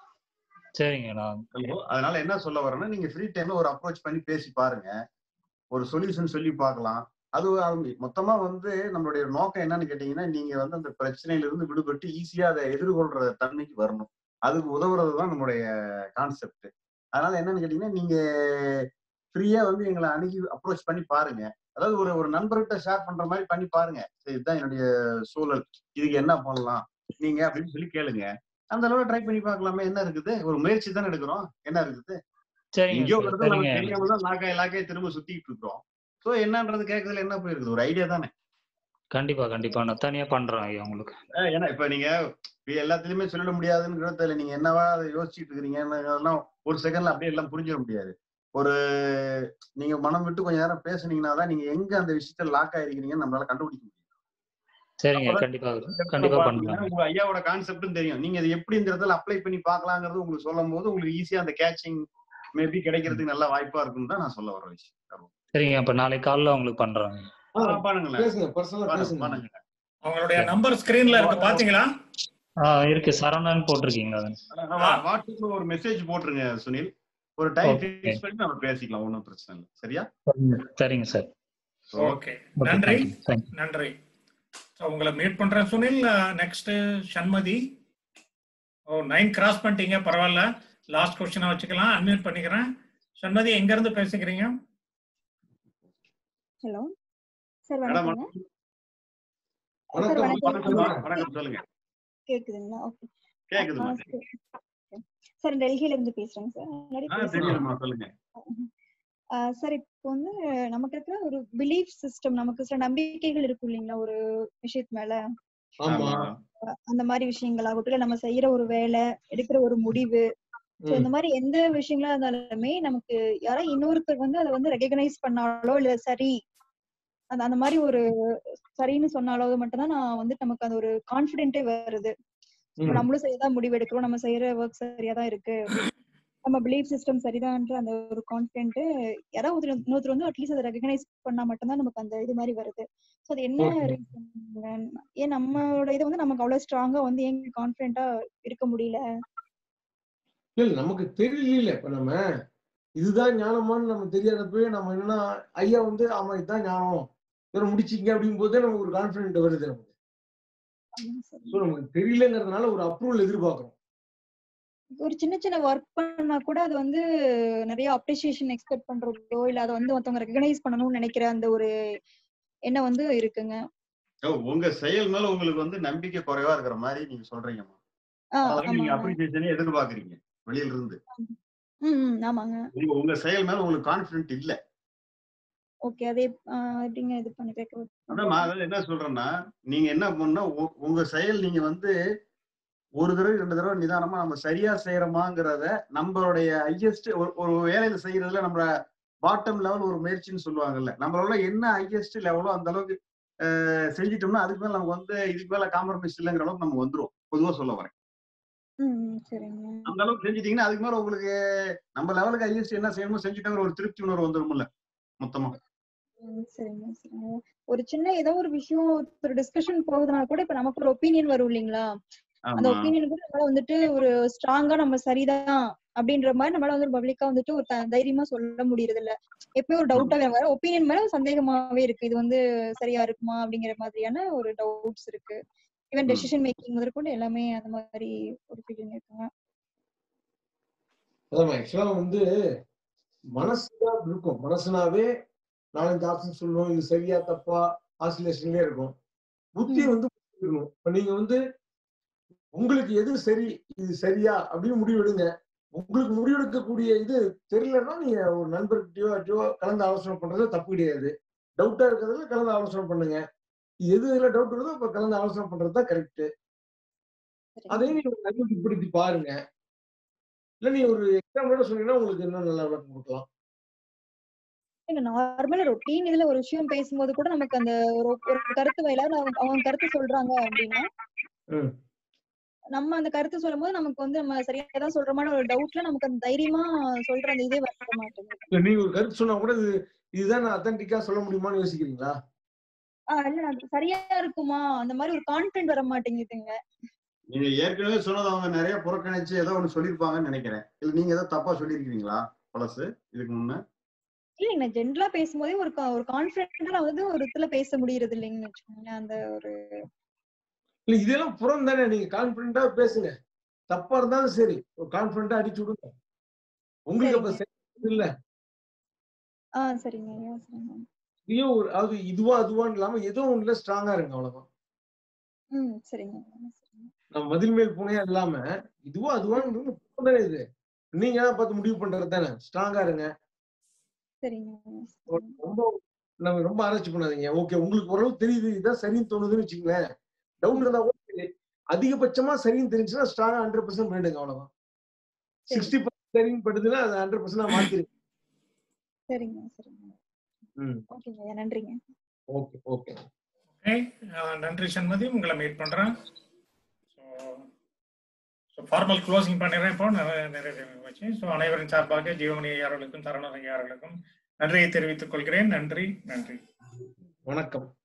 சரிங்க நான்
அதனால என்ன சொல்ல வரேன்னா நீங்க ஃப்ரீ டைம்ல ஒரு அப்ரோச் பண்ணி பேசி பாருங்க ஒரு சொல்யூஷன் சொல்லி பார்க்கலாம் அது அது மொத்தமா வந்து நம்மளுடைய நோக்கம் என்னன்னு கேட்டீங்கன்னா நீங்க வந்து அந்த பிரச்சனையில இருந்து விடுபட்டு ஈஸியா அதை எதிர்கொள்ற தன்மைக்கு வரணும் அதுக்கு உதவுறது தான் நம்மளுடைய கான்செப்ட் அதனால என்னன்னு கேட்டீங்கன்னா நீங்க ஃப்ரீயா வந்து எங்களை அணுகி அப்ரோச் பண்ணி பாருங்க அதாவது ஒரு ஒரு நண்பர்கிட்ட ஷேர் பண்ற மாதிரி பண்ணி பாருங்க சரி இதுதான் என்னுடைய சூழல் இதுக்கு என்ன பண்ணலாம் நீங்க அப்படின்னு சொல்லி கேளுங்க அந்த அளவு ட்ரை பண்ணி பார்க்கலாமே என்ன இருக்குது ஒரு முயற்சி தானே எடுக்கிறோம் என்ன இருக்குது
சரிங்க
எங்கேயோ
சார்
ஒரு இடத்துல
சரிங்க
நமக்கு தெரியாம தான் லாக்காய் லாக்காய் திரும்ப சுத்திட்டு இருக்கிறோம் சோ என்னன்றது கேட்கறதுல என்ன போயிருக்குது ஒரு ஐடியா தானே
கண்டிப்பா கண்டிப்பா நான் தனியா பண்றேன் ஐயா உங்களுக்கு
அஹ் ஏன்னா இப்ப நீங்க இப்ப எல்லாத்துலயுமே சொல்லிட முடியாதுங்கிறதுல நீங்க என்னவா அதை யோசிச்சுட்டு இருக்கிறீங்கன்னு ஒரு செகண்ட்ல அப்படியே எல்லாம் புரிஞ்சிட முடியாது ஒரு நீங்க மனம் விட்டு கொஞ்ச நேரம் பேசுனீங்கன்னா தான் நீங்க எங்க அந்த விஷயத்துல லாக் ஆயிருக்கிறீங்கன்னு நம்மளால கண்டுபிடிக்க முடியும்
சரிங்க
அப்பதான்
கண்டிப்பா
concept
கண்டிப்பா
பாத்தீங்கன்னா
பண்றேன்
உங்க ஐயாவோட கான்செப்டும் தெரியும் நீங்க அது எப்படி இந்த இடத்துல அப்ளை பண்ணி பார்க்கலாங்கிறது உங்களுக்கு சொல்லும் போது உங்களுக்கு ஈஸியா அந்த கேட்சிங் மேபி கிடைக்கிறதுக்கு நல்ல வாய்ப்பா இருக்குன்னு தான் நான் சொல்ல வர விஷயம்
சரிங்க அப்ப நாளைக்கு காலைல உங்களுக்கு பண்றேன்
ஆ, பண்ணுங்களேன்
பேசுங்க பர்சனலா
பண்ணுங்க,
பேசுங்க
பண்ணுங்க
அவங்களுடைய நம்பர் ஸ்கிரீன்ல இருக்கு பாத்தீங்களா
ஆ இருக்கு சரவணன் போட்டிருக்கீங்களா அது
வா- வாட்ஸ்அப்ல ஒரு மெசேஜ் போட்டுருங்க சுனில் ஒரு டைம்
Okay.
ஃபிக்ஸ் பண்ணி நம்ம பேசிக்கலாம் ஒன்றும் பிரச்சனை இல்லை சரியா
சரிங்க சார்
ஓகே
Okay,
நன்றி
thank you, thank you.
நன்றி ஸோ உங்களை மீட் பண்றேன் Sunil next Shanmathi o nine cross பண்ணிட்டீங்க பரவாயில்ல லாஸ்ட் கொஸ்டினா வச்சுக்கலாம் அன்மியூட் பண்ணிக்கிறேன் சண்மதி எங்க இருந்து பேசிக்கிறீங்க
ஹலோ சார்
மேடம்
வணக்கங்க சார்
வணக்கம்
வணக்கம்
வணக்கம் வணக்கம் சொல்லுங்க
கேக்குதுங்களா ஓகே
கேக்குதுமா
சார் டெல்லியில இருந்து பேசுறேங்க சார் முன்னாடி
ஆ
பேசுறேன்
தெரியுமா சொல்லுங்க
சார் இப்போ வந்து நமக்கு இருக்கிற ஒரு பிலீஃப் சிஸ்டம் நமக்கு சில நம்பிக்கைகள் இருக்கும் இல்லைங்களா ஒரு விஷயத்து மேல
ஆமா
அஹ் அந்த மாதிரி விஷயங்கள் ஆகட்டும் இல்ல நம்ம செய்யற ஒரு வேலை எடுக்கிற ஒரு முடிவு சோ இந்த மாதிரி எந்த விஷயங்களா இருந்தாலுமே நமக்கு யாரோ இன்னொருத்தர் வந்து அதை வந்து ரெகக்னைஸ் பண்ணாலோ இல்ல சரி அந்த அந்த மாதிரி ஒரு சரின்னு சொன்னாலோ மட்டும்தான் நான் வந்து நமக்கு அந்த ஒரு கான்பிடென்ட்டே வருது இப்ப
ம்.
நம்மளும் சரியாதான் முடிவு எடுக்கிறோம் நம்ம செய்யற ஒர்க் சரியா தான் இருக்கு நம்ம பிலீஃப் சிஸ்டம் சரிதான்ற அந்த ஒரு கான்பிடென்ட் யாராவது ஒருத்தர் இன்னொருத்தர் வந்து அட்லீஸ்ட் அதை ரெகக்னைஸ் பண்ணா மட்டும்தான் நமக்கு அந்த இது மாதிரி வருது சோ அது என்ன
Okay.
ரீசன் ஏன் நம்மளோட இதை வந்து நமக்கு அவ்வளவு ஸ்ட்ராங்கா வந்து ஏன் கான்பிடென்ட்டா இருக்க முடியல
இல்ல இல்ல, நமக்கு தெரியல இப்ப நம்ம இதுதான் ஞானமான்னு நம்ம தெரியாதப்பவே நம்ம என்னன்னா ஐயா வந்து ஆமா இதுதான் ஞானம் இதை முடிச்சிங்க அப்படிங்கும் போதே நமக்கு ஒரு கான்பிடென்ட் வருது நமக்கு ஸோ நமக்கு தெரியலங்கிறதுனால ஒரு அப்ரூவல் எதிர்பார்க்கிறோம்
ஒரு சின்ன சின்ன ஒர்க் பண்ணா கூட அது வந்து நிறைய அப்ரிசியேஷன் எக்ஸ்பெக்ட் பண்றதோ இல்ல அதை வந்து ஒருத்தவங்க ரெகனைஸ் பண்ணணும்னு நினைக்கிற அந்த ஒரு எண்ணம் வந்து இருக்குங்க
ஓ, உங்க செயல் மேல உங்களுக்கு வந்து நம்பிக்கை குறைவா இருக்கிற மாதிரி நீங்க சொல்றீங்கம்மா
ஆ,
அதாவது நீங்க
ஆமாங்க.
அப்ரிசியேஷனே எதிர்பார்க்கறீங்க வெளியில இருந்து
ம் ம், ஆமாங்க
உங்க உங்க செயல் மேல உங்களுக்கு கான்பிடென்ட் இல்ல
ஓகே அதே ஆ, எப்படிங்க இது பண்ணி கேட்க
அதான் நான் அதாவது என்ன சொல்றேன்னா நீங்க என்ன பண்ணா உ- உங்க செயல் நீங்க வந்து ஒரு தடவை ரெண்டு தடவை நிதானமா நம்ம சரியா செய்யறோமாங்கிறத நம்மளுடைய ஹையஸ்ட் ஒரு வேலையில செய்யறதுல நம்ம பாட்டம் லெவல் ஒரு முயற்சின்னு சொல்லுவாங்கல்ல நம்மளால என்ன ஹையஸ்ட் லெவலோ அந்த அளவுக்கு அஹ், செஞ்சிட்டோம்னா அதுக்கு மேல நமக்கு வந்து இதுக்கு மேல காம்ப்ரமைஸ் இல்லைங்கிற அளவுக்கு நம்ம வந்துரும் பொதுவா சொல்ல வரேன்
ம் ம், சரிங்க
அந்த அளவுக்கு செஞ்சிட்டீங்கன்னா அதுக்கு மேல உங்களுக்கு நம்ம லெவலுக்கு ஹையஸ்ட் என்ன செய்யணுமோ செஞ்சுட்டோங்கிற ஒரு திருப்தி உணர்வு வந்துரும்ல மொத்தமா
ம், சரிங்க சரிங்க ஒரு சின்ன ஏதோ ஒரு விஷயம் ஒரு டிஸ்கஷன் போகுதுன்னா கூட இப்ப நமக்கு ஒரு ஒப்பீனியன் வரும் இல்லைங்களா அந்த
ஆமா
ஒப்பீனியன் கூட நம்மளால வந்துட்டு ஒரு ஸ்ட்ராங்கா நம்ம சரிதான் அப்படின்ற மாதிரி நம்மளால வந்து பப்ளிக்கா வந்துட்டு ஒரு த- தைரியமா சொல்ல முடியறது இல்ல எப்பயும் ஒரு டவுட்டா வர ஒப்பீனியன் மேல ஒரு சந்தேகமாவே இருக்கு இது வந்து சரியா இருக்குமா அப்படிங்கிற மாதிரியான ஒரு டவுட்ஸ் இருக்கு ஈவன்
ம்.
டெசிஷன் மேக்கிங் முதற்கொண்டு எல்லாமே அந்த மாதிரி ஒரு ஃபீலிங் இருக்குங்க
அதான் ஆக்சுவலா வந்து மனசுதான் அப்படி இருக்கும் மனசுனாவே நாலஞ்சு ஆப்ஷன் சொல்லணும் இது சரியா தப்பா ஆசிலேஷன்லயே இருக்கும் புத்தி வந்து இருக்கணும் இப்ப நீங்க வந்து உங்களுக்கு எது சரி இது சரியா அப்படின்னு முடிவெடுங்க உங்களுக்கு முடிவெடுக்கக்கூடிய இது தெரியலன்னா நீங்க ஒரு நண்பர்கிட்டயோ அட்டோ கலந்து ஆலோசனை பண்றது தப்பு கிடையாது டவுட்டா இருக்கிறதுல கலந்து ஆலோசனை பண்ணுங்க எது இதுல டவுட் வருதோ அப்ப கலந்து ஆலோசனை பண்றது தான் கரெக்ட் அதையும் நீங்க நடைமுறைப்படுத்தி பாருங்க இல்ல நீ ஒரு எக்ஸாம்பிளோட சொன்னீங்கன்னா உங்களுக்கு இன்னும் நல்லா விளக்கம் கொடுக்கலாம்
நார்மலா ரொட்டீன் இதுல ஒரு விஷயம் பேசும்போது கூட நமக்கு அந்த ஒரு ஒரு கருத்து வயலாவது அவங்க அவங்க கருத்து சொல்றாங்க அப்படின்னா
ம்.
நம்ம அந்த கருத்து சொல்லும்போது நமக்கு வந்து நம்ம சரியா தான் சொல்றோமான ஒரு டவுட்ல நமக்கு அந்த தைரியமா சொல்ற அந்த இதே வர மாட்டேங்குது
இல்ல நீங்க ஒரு கருத்து சொன்னா கூட இது இதுதான் நான் அத்தன்டிக்கா சொல்ல முடியுமான்னு யோசிக்கிறீங்களா
ஆஹ் இல்ல அது சரியா இருக்குமா அந்த மாதிரி ஒரு கான்பிடன்ட் வர மாட்டேங்குதுங்க
நீங்க ஏற்கனவே சொன்னது அவங்க நிறைய புறக்கணிச்சு ஏதோ ஒண்ணு சொல்லியிருப்பாங்கன்னு நினைக்கிறேன் இல்ல நீங்க ஏதோ தப்பா சொல்லியிருக்கீங்களா பழசு இதுக்கு முன்ன
இல்லைங்க நான் ஜென்ரலா பேசும்போதே ஒரு co- ஒரு கான்பிடென்டா நான் வந்து ஒரு இடத்துல பேச முடியறது இல்லைங்கன்னு வச்சுக்கோங்களேன் அந்த ஒரு
இல்ல இதெல்லாம் புறம் தானே நீங்க கான்பிடண்டா பேசுங்க தப்பா இருந்தாலும் சரி ஒரு கான்பிடண்டா அடிச்சு விடுங்க உங்களுக்கு அப்ப சரி இல்ல
ஆ சரிங்க ஐயா சரிங்க
இதையும் ஒரு அது இதுவா அதுவான்னு இல்லாம ஏதோ ஒண்ணுல ஸ்ட்ராங்கா இருங்க அவ்வளவுதான்
ம் சரிங்க ஐயா சரிங்க
நம்ம மதில் மேல் புனையா இல்லாம இதுவா அதுவான்னு புறம் தானே இது நீங்க தான் பார்த்து முடிவு பண்றது தானே ஸ்ட்ராங்கா இருங்க
சரிங்க ஐயா
ரொம்ப நம்ம ரொம்ப ஆராய்ச்சி பண்ணாதீங்க ஓகே உங்களுக்கு ஓரளவு தெரியுது இதான் சரின்னு தோணுதுன்னு வச்சுங்களேன் டவுட் இருந்தா கூட சரி. அதிகபட்சமா சரின்னு தெரிஞ்சுன்னா ஸ்ட்ராங்கா ஹண்ட்ரட் பர்சன்ட் பண்ணிடுங்க அவ்வளவுதான் சிக்ஸ்டி பர்சன்ட் சரின்னு படுதுன்னா அது ஹண்ட்ரட் பர்சன்ட் மாத்திருங்க
சரிங்க சரிங்க
ம்
ஓகேங்க ஐயா நன்றிங்க
ஓகே ஓகே
ஓகே நன்றி சண்மதி உங்களை மீட் பண்றேன் ஸோ ஃபார்மல் க்ளோசிங் பண்ணிடுறேன் இப்போ நிறைய நிறைய வச்சு ஸோ அனைவரின் சார்பாக ஜீவமணி ஐயார்களுக்கும் தருணர் ஐயார்களுக்கும் நன்றியை தெரிவித்துக் கொள்கிறேன் நன்றி நன்றி
வணக்கம்